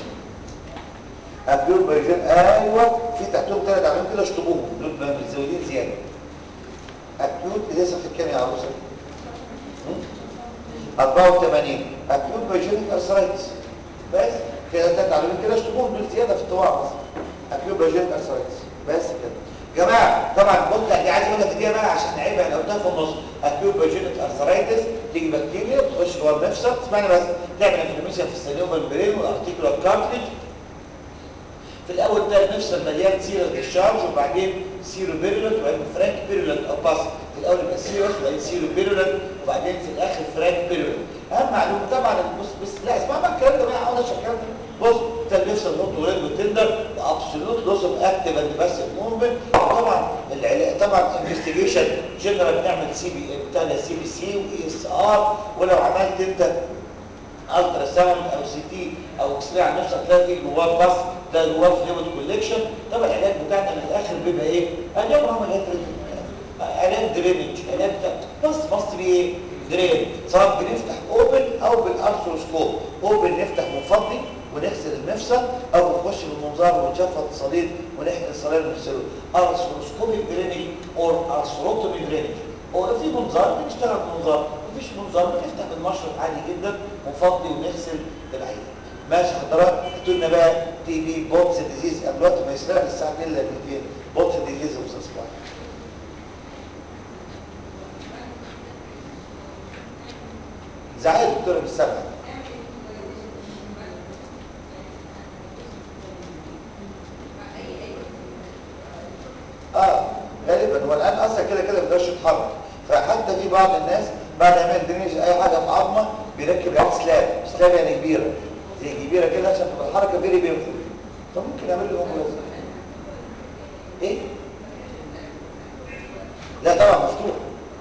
اكيوت بايجين ايوه في تحتهم ثلاث عناوين كده اشطبوهم دول بقى متزودين زياده اكيوت اللي صفحه كام يا عروسه؟ هم؟ 84 اكيوت بايجينيك ارثرايتس بس كده ثلاث عناوين كده اشطبوهم دول زياده في الطباعه بس اكيوت بايجينيك ارثرايتس بس كده جماعه طبعا بص دي عايز اقول لك دي بقى عشان نعيبها انا قلتها في النص اكيوت بايجينيك ارثرايتس تيجي بكتيريا تخش جوه المفصل اسمعني بس تعمل انفلاميشن في السيلوفال برين والارتيكولار كارتليج في الاول ده المفصل مليان سيرس ديشارج وبعدين سيرو بيرولنت وبعدين فرانك بيرولنت او باس في الاول يبقى سيرس وبعدين سيرو بيرولنت وبعدين في الاخر فرانك بيرولنت اهم معلومه طبعا بص بس لا اسمع بقى الكلام ده بقى عاوز الكلام ده بص ده المفصل نوت وريد وتندر وابسولوت لوس اوف اكتيف اند بس موفمنت طبعا العلاج طبعا انفستيجيشن جنرال بتعمل سي بي بتاع سي بي سي واي اس ار ولو عملت انت الترا ساوند او سي تي او اكس راي على نفسك تلاقي فيه جواه بس ده جواه فلويد كوليكشن طبعا العلاج بتاعنا في الاخر بيبقى ايه؟ علاج عمليات علاج درينج علاج بس مصر بيه ايه؟ درين سواء بنفتح اوبن او بالارثروسكوب اوبن نفتح منفضي ونغسل المفصل او بنخش بالمنظار ونشفط الصليب ونحقن الصليب ونغسله ارثروسكوبيك درينج اور ارثروتومي درينج هو في منظار بنشتغل بمنظار مفيش منظار بنفتح بالمشرط عادي جدا ونفضي ونغسل العين ماشي حضرتك هاتوا لنا بقى تي بي بوتس ديزيز قبل وقت ما يسرق الساعه 2 الا 200 بوتس ديزيز وسسباي دكتور بالسبع اه غالبا هو الان اصلا كده كده ما بيقدرش يتحرك فحتى في بعض الناس بعد ما يعمل درينج اي حاجه في عظمه بيركب عليها سلاب سلاب يعني كبيره زي كبيره كده عشان تبقى الحركه فيري بينفل فممكن يعمل له امبولاس ايه لا طبعا مفتوح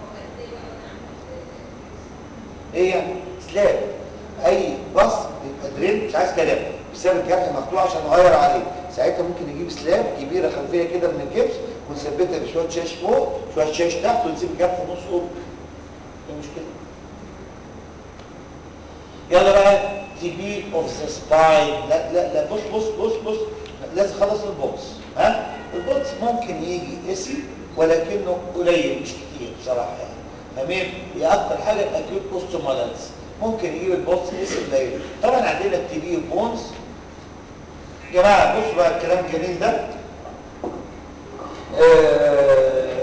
ايه يعني سلاب اي بص بيبقى درين مش عايز كلام بسبب الجرح مفتوح عشان نغير عليه ساعتها ممكن نجيب سلاب كبيره خلفيه كده من الجبس ونثبتها بشويه شاش فوق شويه شاش تحت ونسيب الجرح في نص اوضه ايه المشكله يلا بقى تي بي اوف ذا سباين لا لا لا بص بص بص بص لازم خلص البوكس ها البوكس ممكن يجي اسي ولكنه قليل مش كتير بصراحه يعني تمام هي اكتر حاجه الاكيوت اوستومالانس ممكن يجيب البوكس اسي قليل طبعا عندنا التي بي بونز يا جماعه بصوا بقى الكلام الجميل ده آه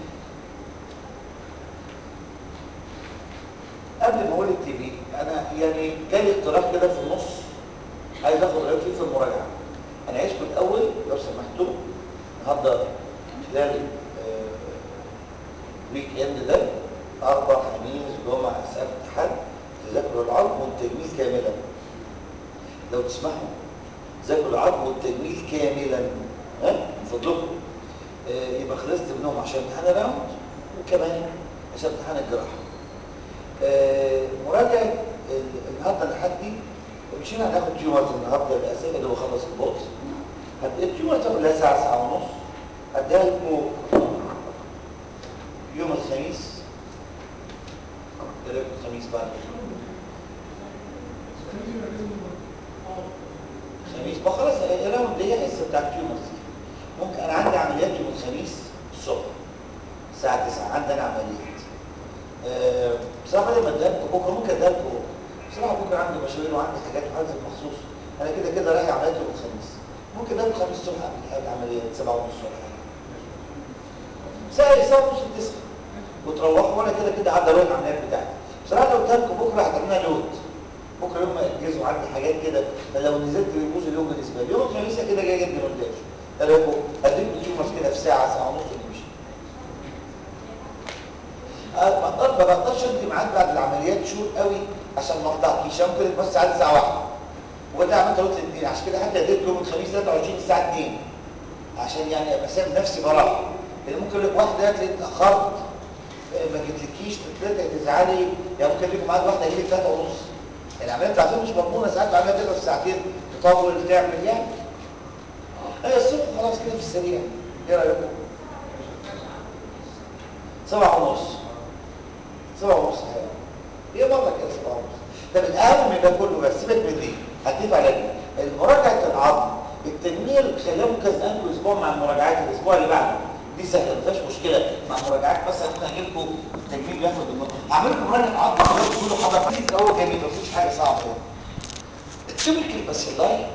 قبل ما اقول التي بي انا يعني جالي اقتراح كده في النص عايز اخد رايك فيه في المراجعه انا عايزكم الاول لو سمحتوا النهارده خلال ويك اند ده اربع خميس جمعه سبت حد تذاكروا العظم والتجميل كاملا لو تسمحوا ذاكروا العظم والتجميل كاملا ها من فضلكم آه يبقى خلصت منهم عشان امتحان الراوند وكمان عشان امتحان الجراحه آه مراجعه النهارده لحد مش هنا هناخد تيومرز النهارده الاسئله اللي بخلص البوكس التيومرز كلها ساعه ساعه ونص هديها لكم يوم الخميس ايه رايكم الخميس بعد الخميس ما خلاص الراوند دي حصه بتاعت تيومرز ممكن انا عندي عمليات يوم الخميس الصبح الساعه 9 عندنا عمليات أه بصراحه لما ادالكم بكره ممكن ادالكم بصراحه بكره عندي مشاوير وعندي حاجات وهنزل مخصوص انا كده كده رايح عمليات يوم الخميس ممكن ادالكم الخميس الصبح قبل العمليات 7 ونص ولا حاجه ساعه ساعه ونص 9 وتروحوا وانا كده كده قاعد اروح العمليات بتاعتي بصراحه لو ادالكم بكره هتعملنا لود بكره يوم ما اجهزوا عندي حاجات كده فلو نزلت بيبوظ اليوم بالنسبه لي يوم الخميس كده جاي جدا ما قدامش ايه رايكم اديكم تيومرز كده في ساعه ساعه ونص نمشي ما بقدرش ادي ميعاد بعد العمليات شهور قوي عشان ما اقطعكيش ممكن بس عندي ساعه واحده وبعدين عملت روت الاثنين عشان كده حتى اديت يوم الخميس 23 الساعه 2 عشان يعني ابقى سايب نفسي براحه لان ممكن لك واحده تلاقي اتاخرت ما جيتلكيش تلاقي تزعلي يعني ممكن لكم ميعاد واحده يجي 3 ونص العمليه بتاعتهم مش مضمونه ساعات العمليه بتبقى في ساعتين تطول تعمل يعني ايه الصبح خلاص كده في السريع ايه رايكم؟ سبعة ونص سبعة ونص هي مرة كده سبعة ونص طب الأهم من ده كله بس سيبك من دي هتضيف على دي المراجعة العظم التجميل خليهم كذا أسبوع مع المراجعات الأسبوع اللي بعده دي سهلة ما فيهاش مشكلة مع مراجعات مثلا ممكن أجيب لكم التجميل بياخد هعمل لكم مراجعة عظم كلها كله حضر هو جميل مفيش حاجة صعبة يعني التوبيكال باسيلاي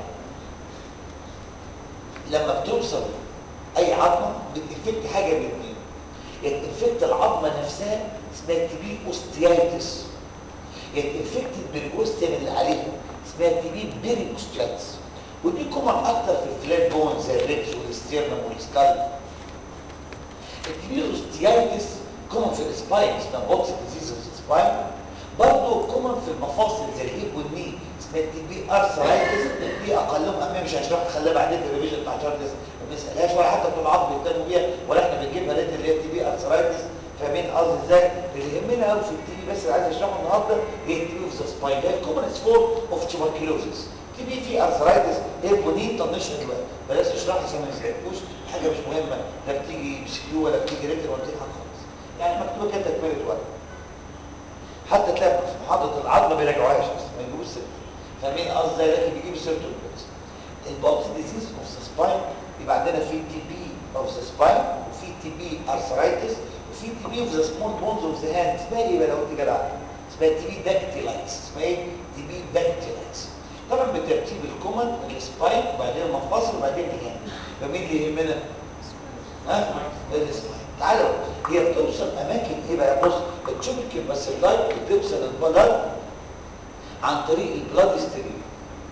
لما بتوصل أي عظمة بتفكت حاجة من اثنين الانفكت العظمه نفسها اسمها تبي اوستيايتس الانفكتد بالاوستيوم اللي عليها اسمها تبي بيري اوستيايتس ودي كومن اكتر في الفلات بون زي الريبس والاستيرنم والسكال التبي اوستيايتس كومن في السباين اسمها بوكس ديزيز اوف السباين برضه كومن في المفاصل زي الهيب والني اسمها تبي ارثرايتس دي اقلهم اهميه مش هشرحها خليها بعدين في الريفيجن بتاع شارلز ما بنسالهاش ولا حتى بتوع العظم بيتكلموا بيها ولا احنا بنجيبها ريت اللي هي تي بي ارثرايتس فاهمين قصدي ازاي اللي يهمنا قوي في التي بي بس اللي عايز اشرحه النهارده هي التي بي اوف ذا سباين هي الكومنس فورم اوف تيوبركلوزس تي بي في ارثرايتس هي البونين طنشها دلوقتي بلاش اشرحها عشان ما نزعجكوش حاجه مش مهمه لا بتيجي بسكيو ولا بتيجي ريتر ولا بتيجي حاجه خالص يعني مكتوبه كده تكمله ورق حتى تلاقي في محاضره العظم ما بيراجعوهاش اصلا ما يجيبوش سيرته فاهمين قصدي ازاي لكن بيجيبوا سيرته دلوقتي البوكس ديزيز اوف ذا سباين يبقى عندنا في تي بي اوف ذا سباين وفي تي بي ارثرايتس وفي تي بي اوف ذا سمول بونز اوف ذا هاند اسمها ايه بقى لو انت جدع اسمها تي بي داكتيلايتس اسمها ايه تي بي داكتيلايتس طبعا بالترتيب الكومن السباين وبعدين المفاصل وبعدين الهاند فمين اللي يهمنا ها السباين تعالوا هي بتوصل اماكن ايه بقى بص التوبيكال باسيلايت بتوصل البلد عن طريق البلاد ستريم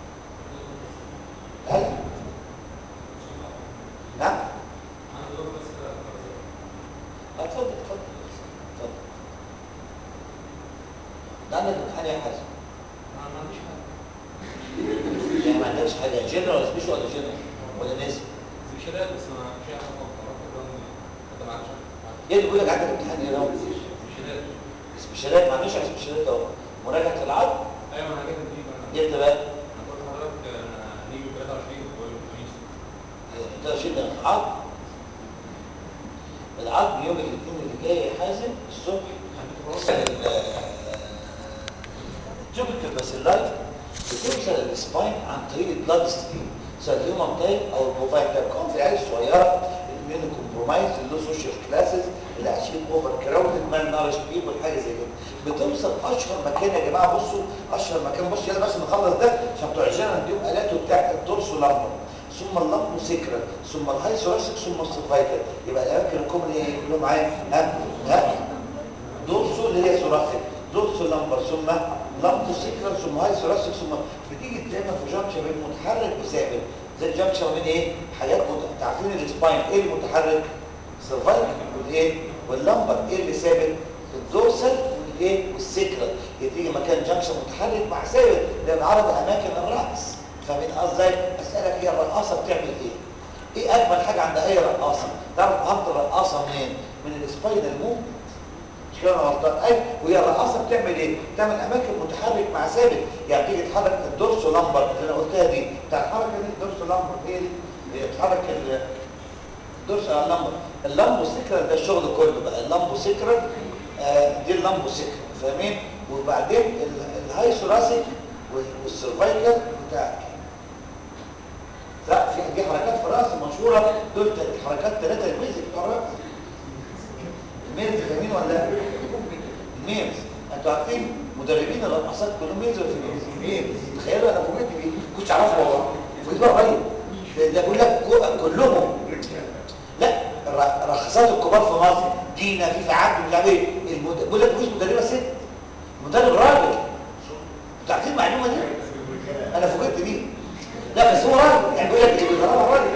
هل نعم اتفضل اتفضل اتفضل ده عندك امتحان يا حازم يعني ما عندكش حاجه جنرال ولا سبيشال ولا جنرال ولا نسبي ايه اللي بيقول لك عندك امتحان ايه راوند سبيشالات ما عندوش على سبيشالات اهو مراجعه العظم امتى بقى؟ ده شيء ده العظم العظم يوم الاثنين اللي جاي يا حازم الصبح الجوبيتال باسيلاي بتوصل للسباين عن طريق البلاد ستريم سواء الهيومن تايب او البروفايل تايب كون في العيال الصغيره الميونو كومبرومايز اللو سوشيال كلاسز اللي عايشين اوفر كراودد مان نارش بيبول حاجه زي كده بتوصل اشهر مكان يا جماعه بصوا اشهر مكان بص يلا بس نخلص ده عشان بتوع الجنرال نديهم الات وبتاع الدورس واللمبر ثم اللمبو سكرة ثم الهاي ثوراسيك ثم السيرفايكال يبقى الاماكن الكومن ايه كلهم معايا ها ها دورسو اللي هي ثوراسيك دورسو لمبر ثم لمبو سكرة ثم هاي ثوراسيك ثم بتيجي دايما في جنكشن بين متحرك وثابت زي الجنكشن بين ايه حاجات مت... عارفين السباين ايه المتحرك السيرفايكال والايه واللمبر ايه اللي ثابت الدورسال والايه والسكرة تيجي مكان جنكشن متحرك مع ثابت ده بعرض اماكن الراس فاهمين قصدي اسالك هي الرقاصه بتعمل ايه ايه اجمل حاجه عند اي رقاصه تعرف فهمت الرقاصه منين من السباينال موفمنت مش كده انا غلطان اي وهي الرقاصه بتعمل ايه بتعمل اماكن متحرك مع ثابت يعني تيجي تحرك الدورسو لمبر اللي انا قلتها دي بتاع الحركه دي الدورسو لمبر هي دي هي تحرك الدورسو لمبر اللامبو سكرة ده الشغل كله بقى اللامبو سكرة آه دي اللامبو سكرة فاهمين وبعدين الهاي ثوراسيك والسيرفايكال بتاعك لا في دي حركات في الراس مشهوره دول حركات ثلاثه الميز بتوع الراس الميز فاهمين ولا لا الميز انتوا عارفين مدربين الرقصات كلهم ميز ولا في ميز تخيلوا انا فوجئت بيه كنتش اعرفه والله فوجئت بقى قريب ده بقول لك كلهم لا الرقصات الكبار في مصر دينا في فعاد مش عارف ايه بقول لك مش مدربه ست مدرب راجل انتوا عارفين المعلومه دي انا فوجئت بيه لا بس هو راجل يعني بيقول لك اللي بيضربها راجل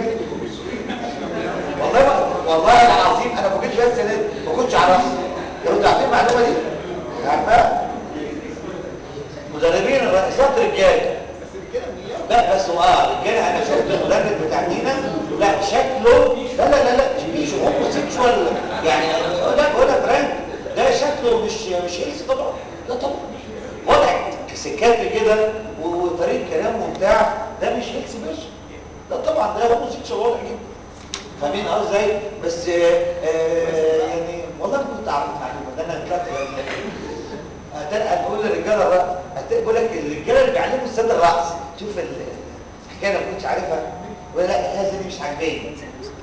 والله ما والله العظيم انا فوجئت بس ليه ما كنتش اعرفها لو انتوا عارفين المعلومه دي عارفها مدربين الرئيسات رجاله لا بس هو اه رجاله انا شفت المدرب بتاع دينا لا شكله لا لا لا لا مش هو سيكشوال يعني ده بقول لك فرانك ده شكله مش مش هيلث طبعا لا طبعا وضع سكاتي كده وطريقه كلامه وبتاع ده مش هيلث باشا ده طبعا ده هو سيكشوال واضح جدا فاهمين ازاي بس آه آه يعني والله ما كنت اعرف المعلومه ده انا طلعت هتقول للرجاله الرأس هتقول لك الرجاله اللي بيعلموا السد الرأس شوف الحكايه ما كنتش عارفها ولا لا هذه دي مش عاجباني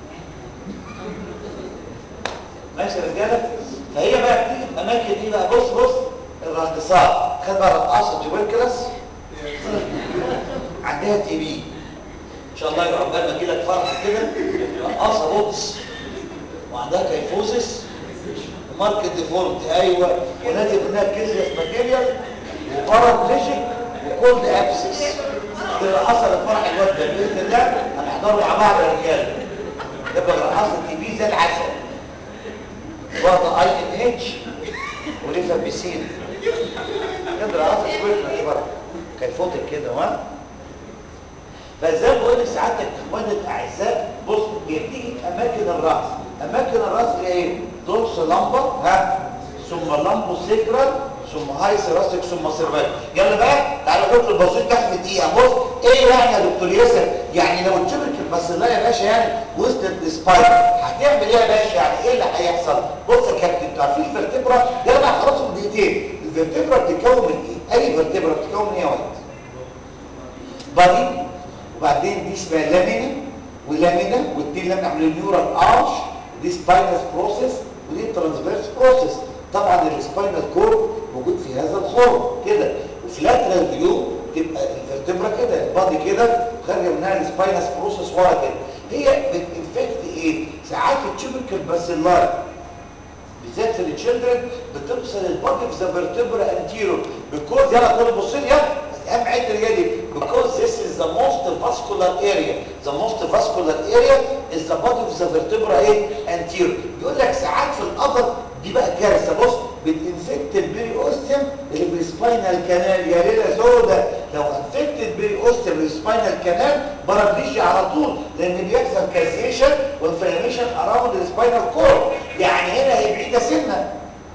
ماشي يا رجاله فهي بقى بتيجي في اماكن ايه بقى بص بص الراقصات خد بقى رقاصه جوبركلس عندها تي بي ان شاء الله يبقى عقبال ما تجي لك فرحه كده رقاصه بوتس وعندها كيفوزس وماركت ديفورمتي ايوه ونازل منها كيزياس ماتيريال وبارابليجيك وكولد ابسس دي الرقاصه لفرح الواد ده باذن الله هنحضره مع بعض يا رجاله يبقى الرقاصه تي بي زي العسل واخده اي ان اتش وليفا بيسين كده رقاصه كويس بره كيفوتك كده ها فزي ما بقول لك سعادتك اخواني الاعزاء بص هي بتيجي اماكن الراس اماكن الراس اللي ايه دورس لمبر ها ثم لمبو سيكرال ثم هاي سيراسيك ثم سيرفايك يلا بقى تعالوا نقول البسيط تحت دقيقه بص ايه يعني يا دكتور ياسر يعني لو التبرك الباسيلا يا باشا يعني وسط السبايك هتعمل ايه يا باشا يعني ايه اللي هيحصل بص يا كابتن انتوا عارفين الفرتبرا يلا بقى خلاص في دقيقتين الفرتبرا بتتكون من ايه اي فرتبرا بتتكون من ايه يا ولد بادي وبعدين دي اسمها لامينا ولامينا والدي اللي بنعمل نيورال ارش ودي سباينس بروسيس ودي ترانسفيرس بروسيس طبعا السباينال كورد موجود في هذا الخور كده وفي لاترال فيو تبقى الفرتبرا كده البادي كده خارجه منها السباينس بروسيس ورا كده هي بتنفكت ايه ساعات التيوبيكال باسيلار بالذات في التشيلدرن بتوصل البادي في ذا فيرتبرا انتيرو because يلا كل بص لي يلا اهم حته اللي جايه دي because this is the most vascular area the most vascular area is the body of the vertebra ايه anterior بيقول لك ساعات في القدر دي بقى كارثه بص بتنفكت البيري اوستيوم اللي في السباينال كانال يا ليله سودا لو انفكت البيري اوستيوم اللي في السباينال كانال بارابليجيا على طول لان بيحصل كالسيشن وانفلاميشن اراوند السباينال كورد يعني هنا هي بعيده سنه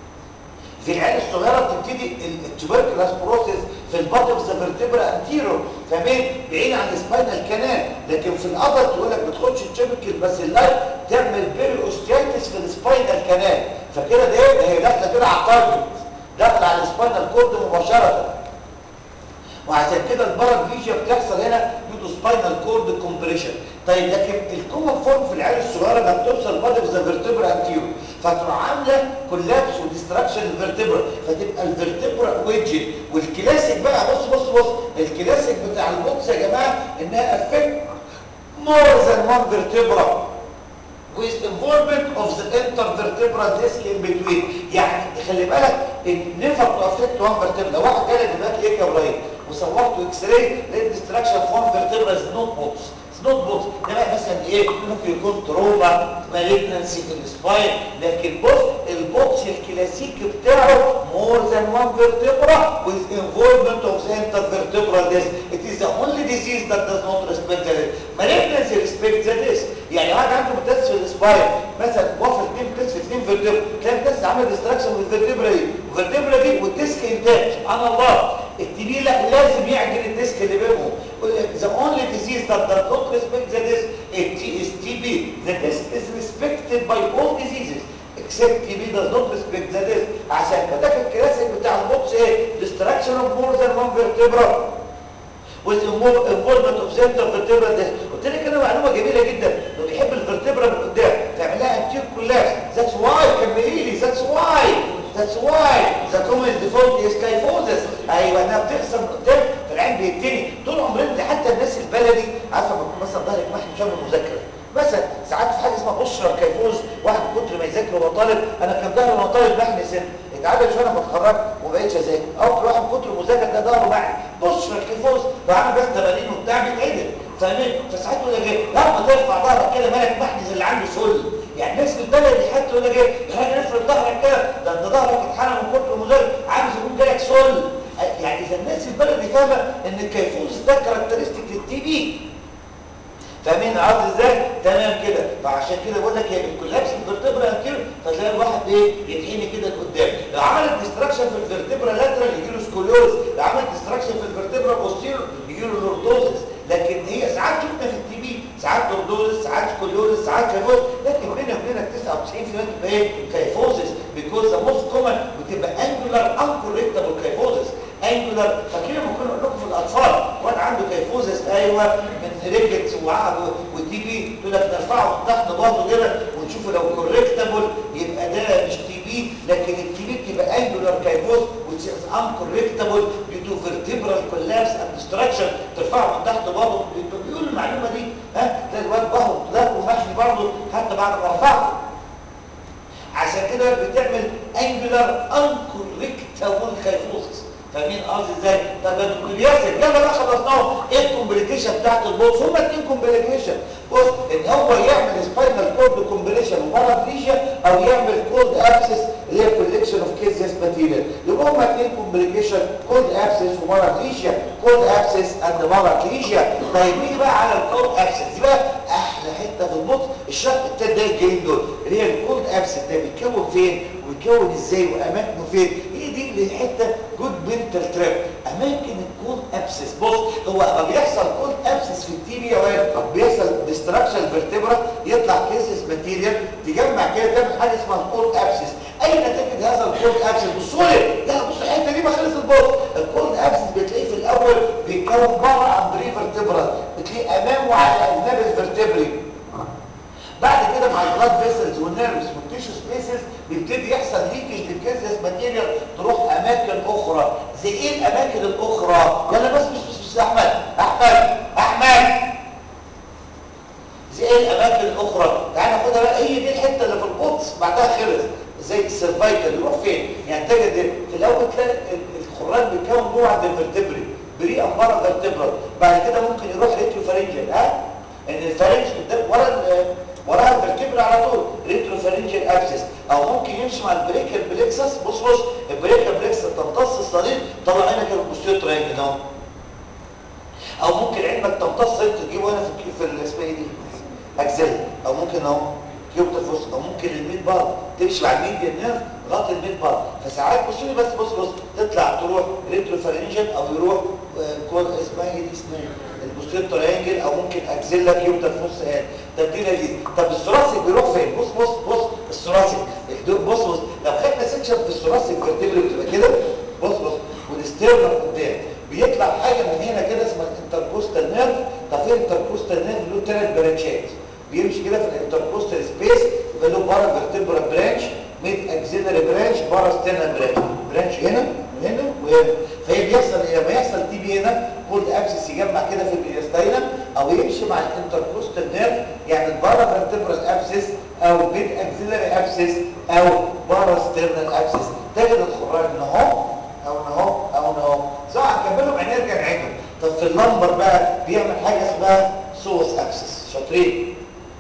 في العيال الصغيره بتبتدي التوبركلاس بروسيس في البادي اوف ذا فيرتبرا انتيرو فاهمين بعيد عن السباينال كانال لكن في الادلت تقول لك بتخش تشبكل بس اللايف تعمل بيري اوستيايتس في السباينال كانال فكده ده ده هي داخله كده على التارجت داخله على السباينال كورد مباشره وعشان كده البارابليجيا بتحصل هنا ديو سباينال كورد كومبريشن طيب لكن الكومن فورم في العيال الصغيره انها بتوصل بادي اوف ذا فيرتبرا انتيرو فتروح عامله كولابس وديستراكشن الفيرتبرا فتبقى الفيرتبرا ويدجت والكلاسيك بقى بص بص بص الكلاسيك بتاع البوكس يا جماعه انها افكت more than one vertebra with involvement of the intervertebral disc in between يعني خلي بالك never to affect one vertebra لو واحد جالك دلوقتي ايه يا ابراهيم وصورته اكس راي لقيت ديستراكشن في one vertebra is not box نوت بوكس انما مثلا ايه ممكن يكون تروما مالجنسي في السباين لكن بص البوكس الكلاسيكي بتاعه more than one vertebra with involvement of the intervertebral disc it is the only disease that does not respect the disc malignancy respect the disc يعني واحد عنده متاسس في السباين مثلا وافر اثنين بتس اثنين فيرتبرا تلاقي الناس عمل ديستراكشن في الفيرتبرا دي والفيرتبرا دي والديسك انتاج سبحان الله التبي لا لازم يعجن الديسك اللي بينهم the only disease that does not respect the disc is TB. The disc is respected by all diseases except TB does not respect the disc. عشان كده في الكلاسيك بتاع البوكس ايه؟ destruction of more than one vertebra with involvement of center vertebral disc. قلت لك انا معلومه جميله جدا انه بيحب الفرتبرا من قدام تعملها انتير كولابس that's why كملي لي that's why That's why the common default is kyphosis. ايوه انها بتحصل من قدام فالعين بيتني طول عمرنا حتى الناس البلدي عارفه لما يكون مثلا ظهرك محني مش عامل مذاكره مثلا ساعات في حاجه اسمها بشرى كيفوز واحد من كتر ما يذاكر وهو طالب انا كان ظهري وانا طالب محني سن اتعدل شويه لما اتخرجت وما بقتش اذاكر او في واحد من كتر المذاكره ده ظهره محني بشرى كيفوز لو عامل بس تمارين وبتاع بيتعدل فاهمين فساعات يقول لك ايه لما ترفع ظهرك كده مالك محني زي اللي عنده سل يعني الناس في البلد حتى يقول لك ايه يا راجل افرد ظهرك كده ده انت ظهرك اتحرق من كتر المذاكره عاوز يكون جالك سل يعني اذا الناس في البلد فاهمه ان الكيفوز ده كاركترستيك للتي بي فاهمين عاوز ازاي تمام كده فعشان كده بقول لك هي الكولابس الفرتبرا انتيرو فتلاقي الواحد ايه يتحني كده لقدام لو عملت ديستراكشن في الفرتبرا لاترال يجي له سكوليوز لو عملت ديستراكشن في الفرتبرا بوستيرور يجي له لوردوزس لكن هي ساعات شفنا في التي بي ساعات لوردوزس ساعات سكوليوز ساعات كيفوز لكن بيننا وبينك 99% بتبقى ايه كيفوزس بيكوز ذا موست كومن بتبقى انجولار انكوريكتابل كيفوزس انجولار فاكرين لما كنا نقول لكم في الاطفال واحد عنده كيفوزس ايوه من ريكتس وعقد والتي بي تقول لك نرفعه تحت باطه كده ونشوفه لو كوريكتابل يبقى ده مش تي بي لكن التي بي بتبقى انجولار كيفوز which is uncorrectable due to vertebral collapse and destruction ترفعه من تحت باطه بيقولوا المعلومه دي ها تلاقي الواد ظهره ظهره محشي برضه حتى بعد ما رفعته عشان كده بتعمل انجولار انكوريكتابل كيفوزس فاهمين قصدي ازاي طب الكولياسك يلا بقى خلصناه ايه الكومبليكيشن بتاعت البوكس هما اتنين كومبليكيشن بص ان هو يعمل سباينال كورد كومبليشن وبارافليجيا او يعمل كولد ابسس اللي هي كوليكشن اوف كيزيس ماتيريال يبقى هما اتنين كومبليكيشن كولد ابسس وبارافليجيا كولد ابسس اند بارافليجيا طيب نيجي بقى على الكولد ابسس دي بقى احلى حته في البوكس الشرح التاني ده الجايين دول اللي هي الكولد ابسس ده بيتكون فين وبيتكون ازاي واماكنه فين هي دي اللي حته جود منتال تراب اماكن الكولد ابسس بص هو لما بيحصل كولد ابسس في التي بي او بيحصل ديستراكشن فيرتبرا يطلع كيسس ماتيريال تجمع كده تعمل حاجه اسمها الكولد ابسس اين تجد هذا الكولد ابسس بصوا لا بص الحته دي ما خلص البوكس الكولد ابسس بتلاقيه في الاول بيتكون بره عن بري فيرتبرا بتلاقيه امامه على اجناب الفيرتبري بعد كده مع البلاد فيسلز والنيرفز والتيشو سبيسز بيبتدي يحصل ليكج للكيزيس ماتيريال تروح اماكن اخرى زي ايه الاماكن الاخرى يلا بس مش مش, مش احمد احمد احمد زي ايه الاماكن الاخرى تعال ناخدها بقى هي دي الحته اللي في القدس بعدها خلص زي السيرفايكل يروح فين يعني تجد في الاول تلاقي الخراج بيتكون جوه عند الفرتبري بري امبارا فيرتبرال بعد كده ممكن يروح ريترو فارنجل ها ان الفارنج قدام ورا ال- وراها الفرتبرا على طول ريترو فارنجل ابسس او ممكن يمشي مع البريكر بليكسس بص بص البريكر بليكسس تمتص الصليب طلع هنا كده البوستير تراينجل اهو او ممكن علمك تمتص انت تجيبه هنا في في ال- اسمها ايه دي اجزاء او ممكن اهو كيوب تفوس او ممكن الميد بار تمشي مع الميديا نيرف لغايه الميد بار فساعات بص لي بس بص بص تطلع تروح ريترو فارنجل او يروح آه، كول اسمها ايه دي اسمها إيه؟ البوستير تراينجل او ممكن اكزيلا كيوب تفوس هنا تبديله دي طب الثراسي بيروح فين بص بص بص الثراسي الدو- بص بص لو خدنا سكشن في الثراسي فيرتبري بتبقى كده بص بص والستيرنم قدام بيطلع حاجه من هنا كده اسمها الانتركوستال نيرف طب ايه الانتركوستال نيرف له ثلاث برانشات بيمشي كده في الانتركوستال سبيس يبقى له بارا فيرتبرا برانش ميد اكسيلري برانش بارا ستيرنال برانش برانش هنا وهنا وهنا فهي بيحصل ايه لما يحصل تي بي هنا كل ابسس يجمع كده في الميدياستاينم او يمشي مع الانتركوستال نيرف يعني البارا فيرتبرال ابسس او ميد اكسيلري ابسس او بارا ستيرنال ابسس تجد الخراج ان اهو او ان اهو او ان اهو سواء هنكملهم هنرجع نعيدهم طب في اللمبر بقى بيعمل حاجه اسمها سوس ابسس شاطرين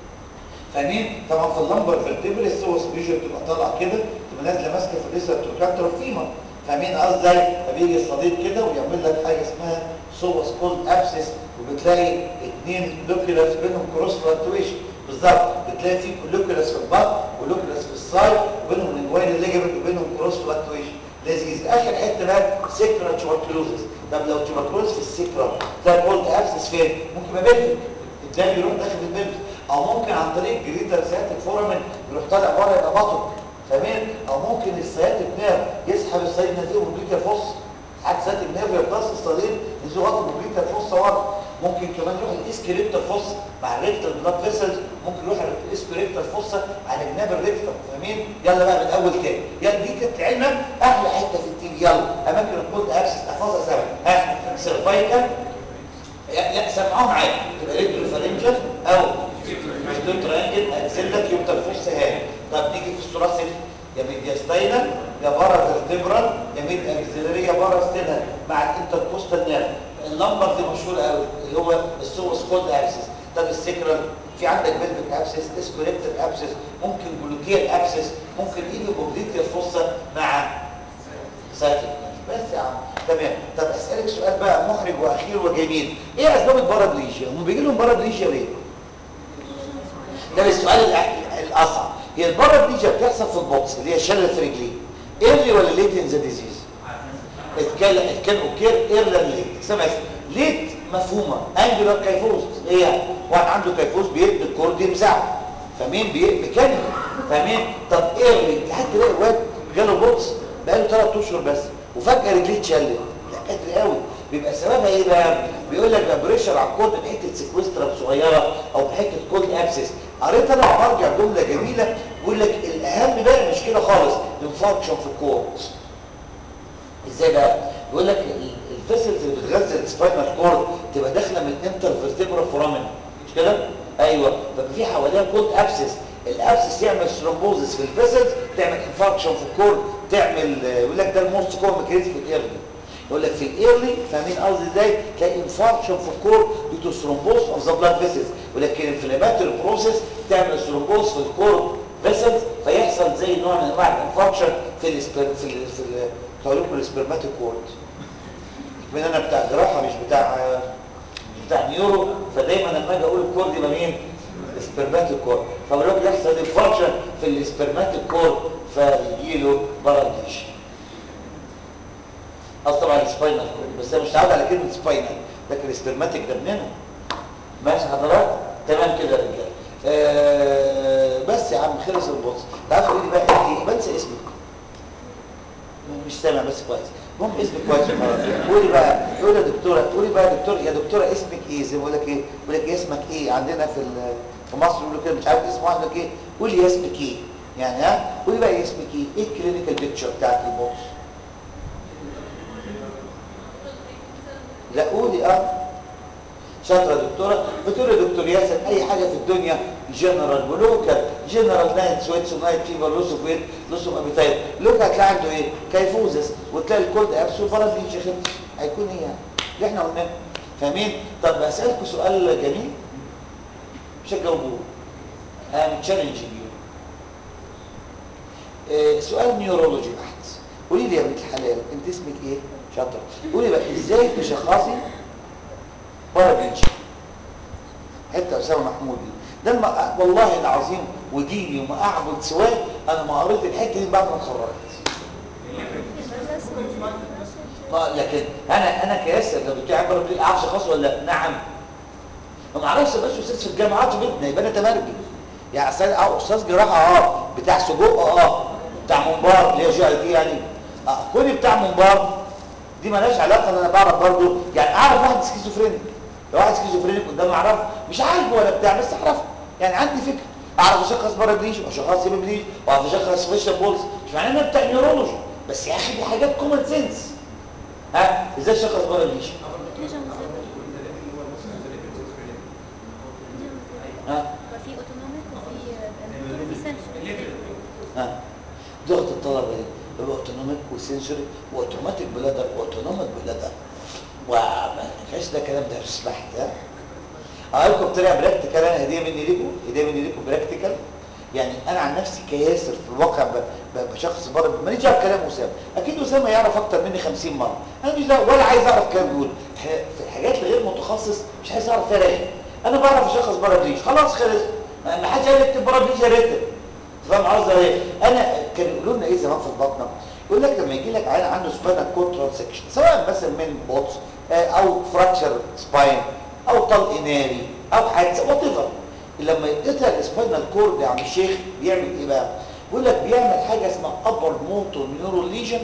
فاهمين طبعا في اللمبر فيرتبري السوس بيجي بتبقى طالعه كده تبقى نازله ماسكه في الليسر تروكانتر فيما فاهمين قصدي فبيجي الصديد كده ويعمل لك حاجه اسمها سوس كولد ابسس وبتلاقي اثنين لوكيلاس بينهم كروس فلكتويشن بالظبط بتلاقي في لوكيلاس في البطن ولوكيلاس في السايد وبينهم الانجوين الليجمنت وبينهم كروس فلكتويشن لذيذ اخر حته بقى سيكرا تيوبركلوزس طب لو تيوبركلوز في السيكرا ده كولد ابسس فين ممكن يبقى بيلفيك الدم يروح داخل في البلف او ممكن عن طريق جريتر سياتيك فورامين يروح طالع بره يبقى بطن فاهمين او ممكن السياتيك نيرف يسحب السيد نزيه وبليكا فوس ساعات سياتيك نيرف يمتص الصليب يزيه غطى بليكا فوس ورا ممكن كمان يروح الاسكريبتر فوس مع الريكتر بلاد فيسلز ممكن يروح الاسكريبتر فوس على جناب الريكتر فاهمين يلا بقى من الاول تاني يلا دي كانت علمك احلى حته في التي يلا اماكن الكولد ابسس احفظها سوا ها سيرفايكال لا سمعوه معايا تبقى ريترو فارنجل او مشدود ترانجل اكسلك يبقى الفص هاني طب نيجي في الثوراسيك يا ميدياستاينال يا بارا فيرتبرال يا ميد اكسلريه بارا ستينال مع الانتركوستال نيرف اللمبر دي مشهوره قوي اللي هو السوس كولد ابسس طب السكرال في عندك بلفيك ابسس اسكوريكتر ابسس ممكن جلوتيال ابسس ممكن ايدي بوبليتيا فوسا مع سايتك بس يا عم تمام طب اسالك سؤال بقى محرج واخير وجميل ايه اسباب البارابليجيا هم بيجي لهم بارابليجيا ليه ده السؤال الأ- الاصعب هي البارابليجيا بتحصل في البطس اللي هي شلل في رجليه ايرلي ولا ليت ان ذا ديزيز اتكلم اتكلم اوكير ايرلي ليت سمع ليت مفهومه انجلر كيفوز ايه يعني واحد عنده كيفوز بيقلب الكورد يمسحه فمين بيكمل فاهمين طب ايرلي لحد تلاقي الواد جاله بطس بقاله 3 اشهر بس وفجاه رجليه اتشلت لا قادر قوي بيبقى سببها ايه بقى بيقول لك ده بريشر على الكود بحته سيكوسترا صغيره او بحته كود ابسس قريت انا برجع جمله جميله بيقول لك الاهم بقى مش كده خالص الفانكشن في الكود ازاي بقى بيقول لك الفيسلز اللي بتغذي السباينال كورد تبقى داخله من الانتر فيرتبرا فورامين مش كده ايوه فبقى في حواليها كود ابسس الابسس يعمل ثرومبوزس في الفيسلز تعمل انفاركشن في الكورد تعمل يقول لك ده الموست كومن ميكانيزم في الايرلي يقول لك في الايرلي فاهمين قصدي ازاي تلاقي انفاركشن في الكور دي تو ثرومبوز اوف ذا بلاد فيسلز ولكن الانفلاماتوري بروسيس تعمل ثرومبوز في الكور فيسلز فيحصل زي نوع من انواع الانفاركشن في الاسبر في ال في الكاوليكول السبرماتيك كورد من انا بتاع جراحه مش بتاع مش بتاع نيورو فدايما لما اجي اقول الكورد يبقى مين السبرماتيك كورد فبقول لك يحصل انفاركشن في السبرماتيك كورد فيجي له باراليش اصل طبعا السباينال كورد بس انا مش متعود على كلمه سباينال لكن السبرماتيك ده مننا ماشي حضرتك تمام كده يا رجاله آه بس يا عم خلص البوكس تعرف تقول لي بقى انت بنسى اسمك مش سامع بس كويس المهم اسمك كويس وخلاص قولي بقى قولي يا دكتوره قولي بقى يا دكتور يا دكتوره اسمك ايه زي ما بقول لك ايه بقول لك اسمك ايه عندنا في في مصر يقولوا كده مش عارف اسمه عندك ايه قولي اسمك ايه يعني ها قولي بقى اسمك ايه ايه الكلينيكال بيكتشر بتاعت البوكس لا قولي اه شاطره يا دكتوره بتقول يا دكتور ياسر اي حاجه في الدنيا جنرال بلوكر جنرال نايت سويتس ونايت فيفر لوس اوف ويت لوس اوف ابيتايت لوك هتلاقي عنده ايه كيفوزس وتلاقي الكولد ابس وباراليش خلص هيكون ايه يعني اللي احنا قلناه فاهمين طب هسالكم سؤال جميل مش هتجاوبوه ام تشالنجينج يو سؤال نيورولوجي بحت قولي لي يا بنت الحلال انت اسمك ايه شاطره قولي بقى ازاي تشخصي بارابليجيا حته اسامه محمود دي ده الم... والله العظيم وديني وما اعبد سواه انا ما قريت الحته دي بعد ما اتخرجت اه لكن انا انا كياسر لو بتاع بارابليجيا اعرف اشخصه ولا لا نعم ما اعرفش بس استاذ في الجامعات جدا يبقى انا تمرجي يعني استاذ اه استاذ جراحه اه بتاع سجق اه بتاع منبار اللي هي جي اي تي يعني اه كوني بتاع منبار دي مالهاش علاقه ان انا بعرف برضه يعني اعرف واحد سكيزوفرينيك لو واحد سكيزوفرينيك قدامي اعرفه مش عارفه ولا بتاع بس اعرفه يعني عندي فكره اعرف اشخص بارابليج واشخص هيبابليج واعرف اشخص فيشل بولز مش معناه ان انا بتاع نيورولوجي بس يا اخي دي حاجات كومن سنس ها ازاي اشخص بارابليج ها وفي اوتونوميك وفي موتور وفي سنسور ها ضغط الطلبه ايه يبقى اوتونوميك وسنسوري واوتوماتيك بلادر واوتونوميك بلادر وما فيش ده كلام ده مش بحت ها اقول لكم بطريقه براكتيكال انا هديه مني ليكم هديه مني ليكم براكتيكال يعني انا عن نفسي كياسر في الواقع ب- ب- بشخص بره ماليش دعوه بكلام اسامه اكيد اسامه يعرف اكتر مني 50 مره انا مش دعوه ولا عايز اعرف كلام بيقول ح- في الحاجات الغير متخصص مش عايز اعرف فيها رأي. انا بعرف اشخص بره بليش خلاص خلص ما ما حدش قال لي اكتب بره بليش يا ريت فاهم قصدي ايه انا كانوا يقولوا لنا ايه زمان في البطنه يقول لك لما يجي لك عيان عنده سباينال كورد ترانسكشن سواء مثلا من بوتس آه، او فراكشر سباين او طلق ناري او حادثه وات ايفر لما يتقطع السباينال كورد يا عم الشيخ بيعمل ايه بقى بيقول لك بيعمل حاجه اسمها ابر موتور نيورو ليجن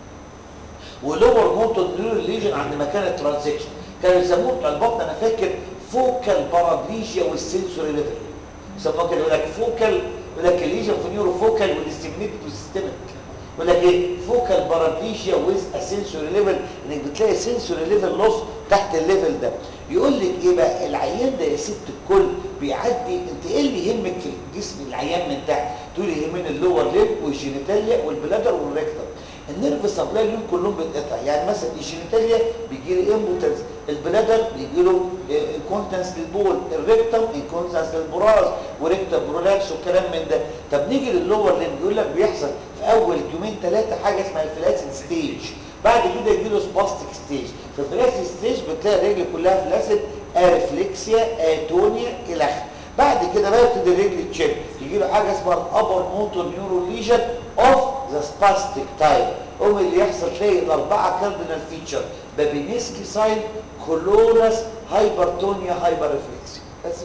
ولور موتور نيورو ليجن عند مكان الترانزكشن كانوا يسموه بتوع البطن انا فاكر فوكال بارابليجيا والسنسوري ليفل يسموها كده يقول لك فوكال يقول لك الليجن في نيورو فوكال والاستيمينيتد والسيستميك يقول لك ايه فوكال بارابليجيا ويز اسنسوري ليفل انك بتلاقي سنسوري ليفل لوس تحت الليفل ده يقول لك ايه بقى العيان ده يا ست الكل بيعدي انت ايه اللي يهمك في الجسم العيان من تحت تقول يهمني اللور ليب والجينيتاليا والبلادر والريكتم النيرف سبلاي لهم كلهم بيتقطع يعني مثلا الجينيتاليا بيجي له امبوتنس البلادر بيجي له انكونتنس للبول الريكتم انكونتنس للبراز وريكتم برولابس والكلام من ده طب نيجي للور ليب بيقول لك بيحصل في اول يومين ثلاثه حاجه اسمها الفلاسن ستيج بعد كده يجي له سباستيك ستيج في الفلاسن ستيج بتلاقي الرجل كلها فلاسد ارفلكسيا اتونيا الى اخره بعد كده بقى يبتدي الرجل تشيب يجي له حاجه اسمها الابر موتور نيورو ليجن اوف ذا سباستيك تايب قوم اللي يحصل تلاقي الاربعه كاردينال فيتشر بابينسكي ساين كولونس هايبرتونيا هايبر ريفلكسيا بس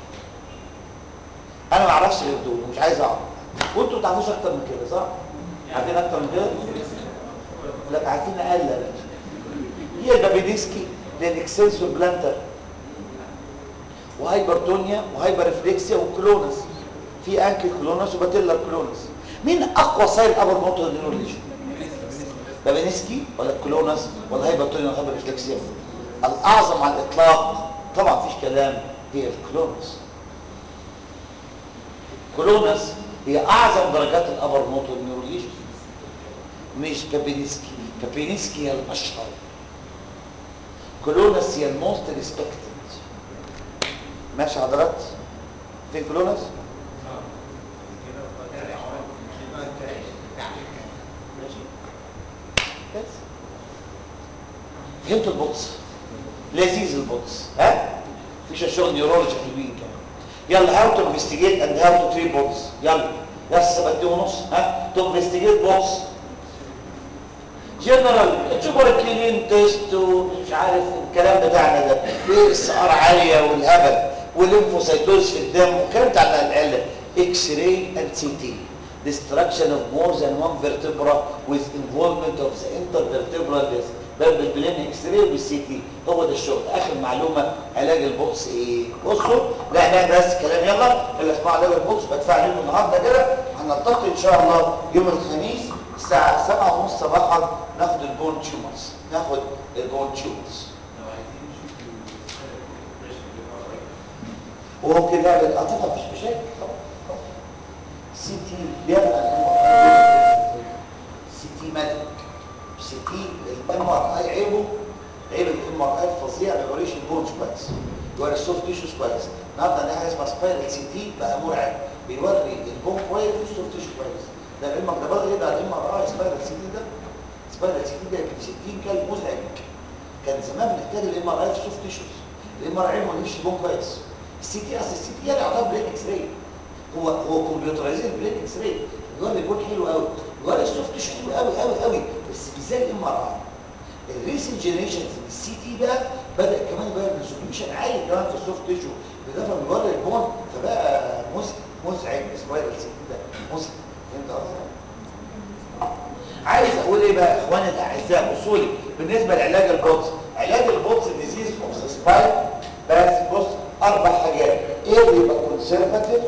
انا ما اعرفش غير دول ومش عايز اعرف وانتوا ما تعرفوش اكتر من كده صح عارفين اكتر من كده لا عارفين اقل يا باشا هي البابينسكي للاكسنسور بلانتر وهايبرتونيا وهايبر ريفلكسيا وكلونس في انكل كلونس وباتيلر كلونس مين اقوى سايل ابر موتور نيوروليجن بابينسكي ولا الكلونس ولا هايبرتونيا ولا هايبر ريفلكسيا الاعظم على الاطلاق طبعا مفيش كلام هي الكلونس كلونس هي اعظم درجات الابر موتور نيوروليجن مش بابينسكي بابينسكي هي الاشهر كلونس هي الموست ريسبكتد ماشي حضرات فين كلونس ماشي بس فهمتوا البوكس لذيذ البوكس ها مفيش الشغل نيورولوجي حلوين كمان يلا هاو تو انفستيجيت اند هاو تو تري بوكس يلا بس بدي ونص ها تو انفستيجيت بوكس جنرال تشوفوا كلين تيست ومش عارف الكلام بتاعنا ده اس ار عاليه والهبل والليمفوسيتوز في الدم والكلام بتاع العله اكس راي اند سي تي destruction of more than one vertebra with involvement of the intervertebral disc باب بالبلين اكس راي والسي تي هو ده الشغل اخر معلومه علاج البوكس ايه بصوا لا لا بس كلام يلا اللي اسمع علاج البوكس بدفع لكم النهارده كده هنلتقي ان شاء الله يوم الخميس الساعه 7 ونص صباحا ناخد البون تيومرز ناخد البون تيومرز وممكن نعمل قطفه مفيش مشاكل سي تي بيعمل على سي تي مالك سي تي الام ار اي عيبه عيب الام ار اي فظيع ما بيوريش البونز كويس بيوري السوفت تيشوز كويس النهارده عندنا حاجه اسمها سبايرال سي تي بقى مرعب بيوري البون كويس والسوفت تيشو كويس ده الام ار ده بقى يبقى الام ار اي سبايرال سي تي ده سبايرال سي تي ده يمكن 60 كان مزعج كان زمان بنحتاج الام ار اي في السوفت تيشوز الام ار اي ما بيوريش البون كويس السي تي اصل السي تي يعني يعتبر برين اكس راي هو هو كمبيوترايزد برين اكس راي بيوري البون حلو قوي بيوري السوفت تيشو حلو قوي قوي قوي بس مش زي الام ار اي الريسنت جنريشنز السي تي بقى بدا كمان يبقى ريزوليوشن عالي كمان في السوفت تيشو بالاضافه لبره البون فبقى مزعج مزعج سبايرال سي تي ده مزعج فهمت قصدي؟ عايز اقول ايه بقى اخواني الاعزاء بصوا لي بالنسبه لعلاج البوتس علاج البوتس ديزيز اوف ذا سباين بس بص اربع حاجات ايه اللي يبقى كونسرفاتيف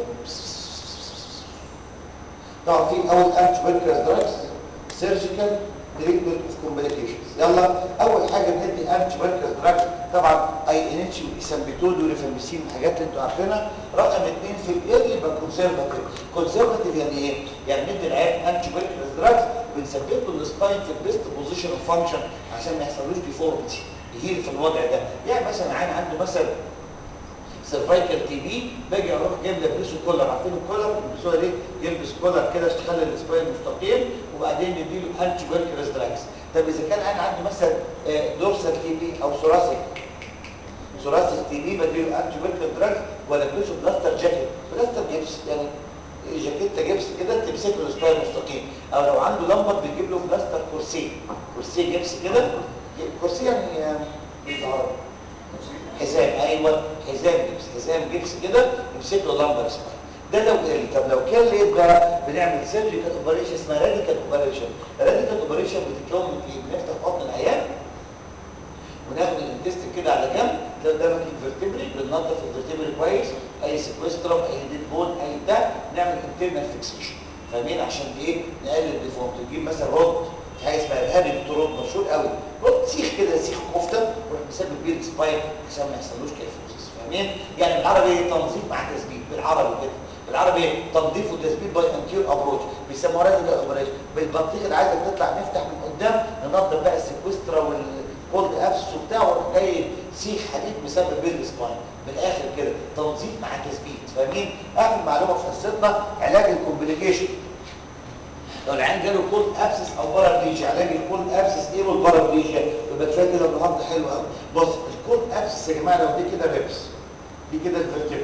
طبعا في اول انتي بيركرز دراجز سيرجيكال تريتمنت اوف كومبليكيشنز يلا اول حاجه بندي انتي بيركرز دراجز طبعا اي ان اتش واسامبيتول وريفامبيسين الحاجات اللي انتوا عارفينها رقم اثنين في الايه اللي يبقى كونسرفاتيف كونسرفاتيف يعني ايه يعني ندي العيان انتي بيركرز دراجز بنثبت له السباين في البيست بوزيشن اوف فانكشن عشان ما يحصلوش ديفورمتي يهيل في الوضع ده يعني مثلا عيان عنده مثلا سيرفايكال تي بي باجي اروح جايب لابسه كولر عارفين الكولر بيلبسوها ليه يلبس كولر كده تخلي السباين مستقيم وبعدين نديله انتي بيركرز دراجز طب اذا كان انا عندي مثلا دورسال تي بي او ثوراسيك ثوراسيك تي بي بديله انتي بيركرز دراجز والبسه بلاستر جاكيت بلاستر جيبس يعني جاكيته جبس كده تمسك له السباين مستقيم او لو عنده لمبر بيجيب له بلاستر كرسي كرسي جبس كده كرسي يعني بالعربي حزام ايوه حزام جبس حزام جبس كده يمسك له لمبر سباين ده لو قل طب لو كان ليه بقى بنعمل سيرجيكال اوبريشن اسمها راديكال اوبريشن راديكال اوبريشن بتتكون من ايه بنفتح بطن العيان وناخد الانتست كده على جنب تلاقي قدامك الفرتبري بننظف الفرتبري كويس اي سيكوسترم اي ديد بون اي بتاع نعمل انترنال فيكسيشن فاهمين عشان ايه نقلل الديفورم تجيب مثلا رد في حاجه اسمها ارهابي رد مشهور قوي رد سيخ كده سيخ كفته ويروح مسبب بيه السباين عشان ما يحصلوش كيفوزيس فاهمين يعني بالعربي تنظيف مع تثبيت بالعربي كده بالعربي تنظيف وتثبيت باي انتير ابروتش بيسموها راديكال اوبريشن بالبطيخ اللي عايزك تطلع نفتح من قدام ننظف بقى السيكوسترا وال كولد ابس وبتاع وراح جاي سيخ حديد مسبب بين السباين من الاخر كده تنظيف مع تثبيت فاهمين اخر معلومه في قصتنا علاج الكومبليكيشن لو العيان جاله كولد ابسس او بارابليجيا علاج الكولد ابسس ايه والبارابليجيا يبقى كفايه كده النهارده حلو قوي بص الكولد ابسس يا جماعه لو دي كده ريبس دي كده الفرتبري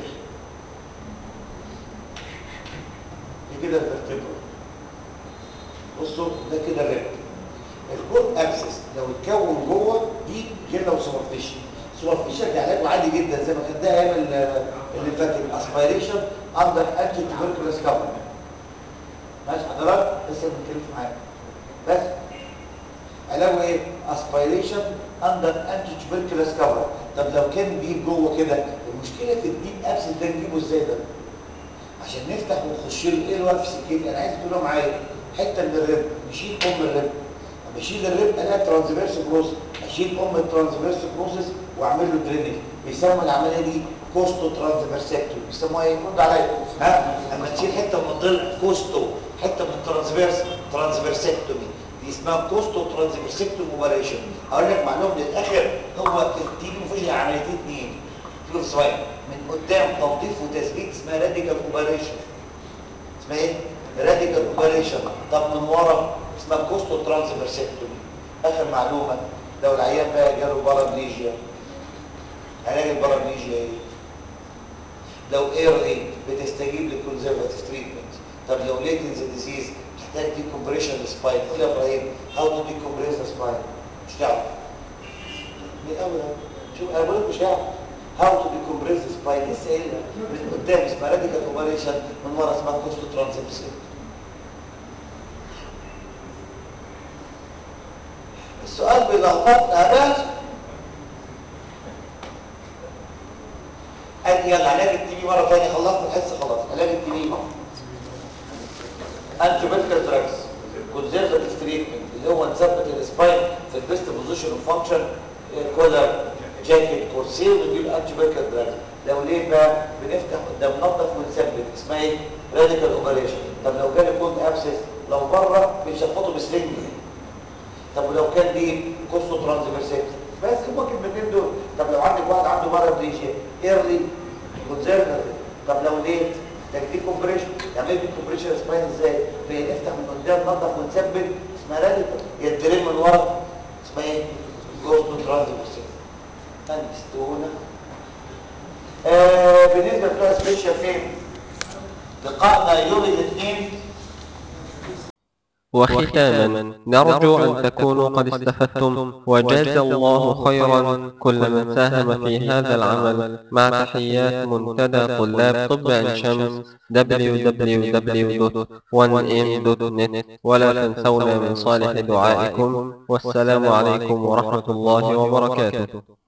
دي كده الفرتبري بصوا ده كده الريب الكود ابسس لو اتكون جوه دي جيلا وسوبرفيشن سوبرفيشن دي علاجه عادي جدا زي ما خدناها ايام اللي فاتت اسبيريشن اندر انتي تيوبركلوز كفر ماشي حضرتك لسه بنتكلم معاك بس علاجه ايه اسبيريشن اندر انتي تيوبركلوز كفر طب لو كان ديب جوه كده المشكله في الديب ابسس ده نجيبه ازاي ده عشان نفتح ونخش له ايه الوقت في سكتي انا عايز تقول معايا حته من الرب نشيل ام الرب بشيل الرب الاقي ترانسفيرس بروسس اشيل ام الترانسفيرس بروسس واعمل له درينج بيسموا العمليه دي كوستو ترانسفيرسكتومي بيسموها ايه رد عليا ها اما تشيل حته من الضلع كوستو حته من الترانسفيرس ترانسفيرسكتومي دي اسمها كوستو ترانسفيرسكتومي اوبريشن اقول لك معلومه للاخر هو تيجي مفيش عمليتين اثنين تيجي في سؤال من قدام تنظيف وتثبيت اسمها راديكال اوبريشن اسمها ايه راديكال اوبريشن طب من ورا اسمها كوستو ترانسفيرسكتومي اخر معلومه لو العيان بقى جاله بارابليجيا علاج البارابليجيا ايه لو ايرلي بتستجيب للكونزرفاتيف تريتمنت طب لو ليتنز ديزيز تحتاج دي كومبريشن للسباين قول يا ابراهيم هاو تو دي كومبريس سباين مش تعرف من الاول شوف انا بقول لك مش هعرف هاو تو دي كومبريس سباين لسه قايلها من قدام اسمها راديكال اوبريشن من ورا اسمها كوستو ترانسفيرسكتومي السؤال بيلخبطنا بس قال يلا علاج التي بي مره ثانيه خلصت الحصه خلاص علاج التي بي انتي بيتكال دراجز كونزرفاتيف تريتمنت اللي هو نثبت السباين في البيست بوزيشن اوف فانكشن كولر جاكيت كورسيه ونديله انتي بايكال دراج لو ليه بقى بنفتح قدام نظف ونثبت اسمها ايه راديكال اوبريشن طب لو كان يكون ابسس لو بره بنشفطه بسلنج طب ولو كان دي كورسو ترانسفيرسيت بس هما الكلمتين دول طب لو عندك واحد عنده مرض ريشيا ايرلي كونزرفاتيف طب لو ليه تكتيك كومبريشن تعمل لي كومبريشن سباين ازاي بنفتح من قدام نظف ونثبت اسمها راديكال يا الدرين من ورا اسمها ايه كورسو ترانسفيرسيت هنستونا آه بالنسبه بتوع سبيشال فين لقائنا يوم الاثنين وختاما نرجو أن تكونوا قد استفدتم وجاز الله خيرا كل من ساهم في هذا العمل مع تحيات منتدى طلاب طب عين شمس www.1m.net ولا تنسونا من صالح دعائكم والسلام عليكم ورحمة الله وبركاته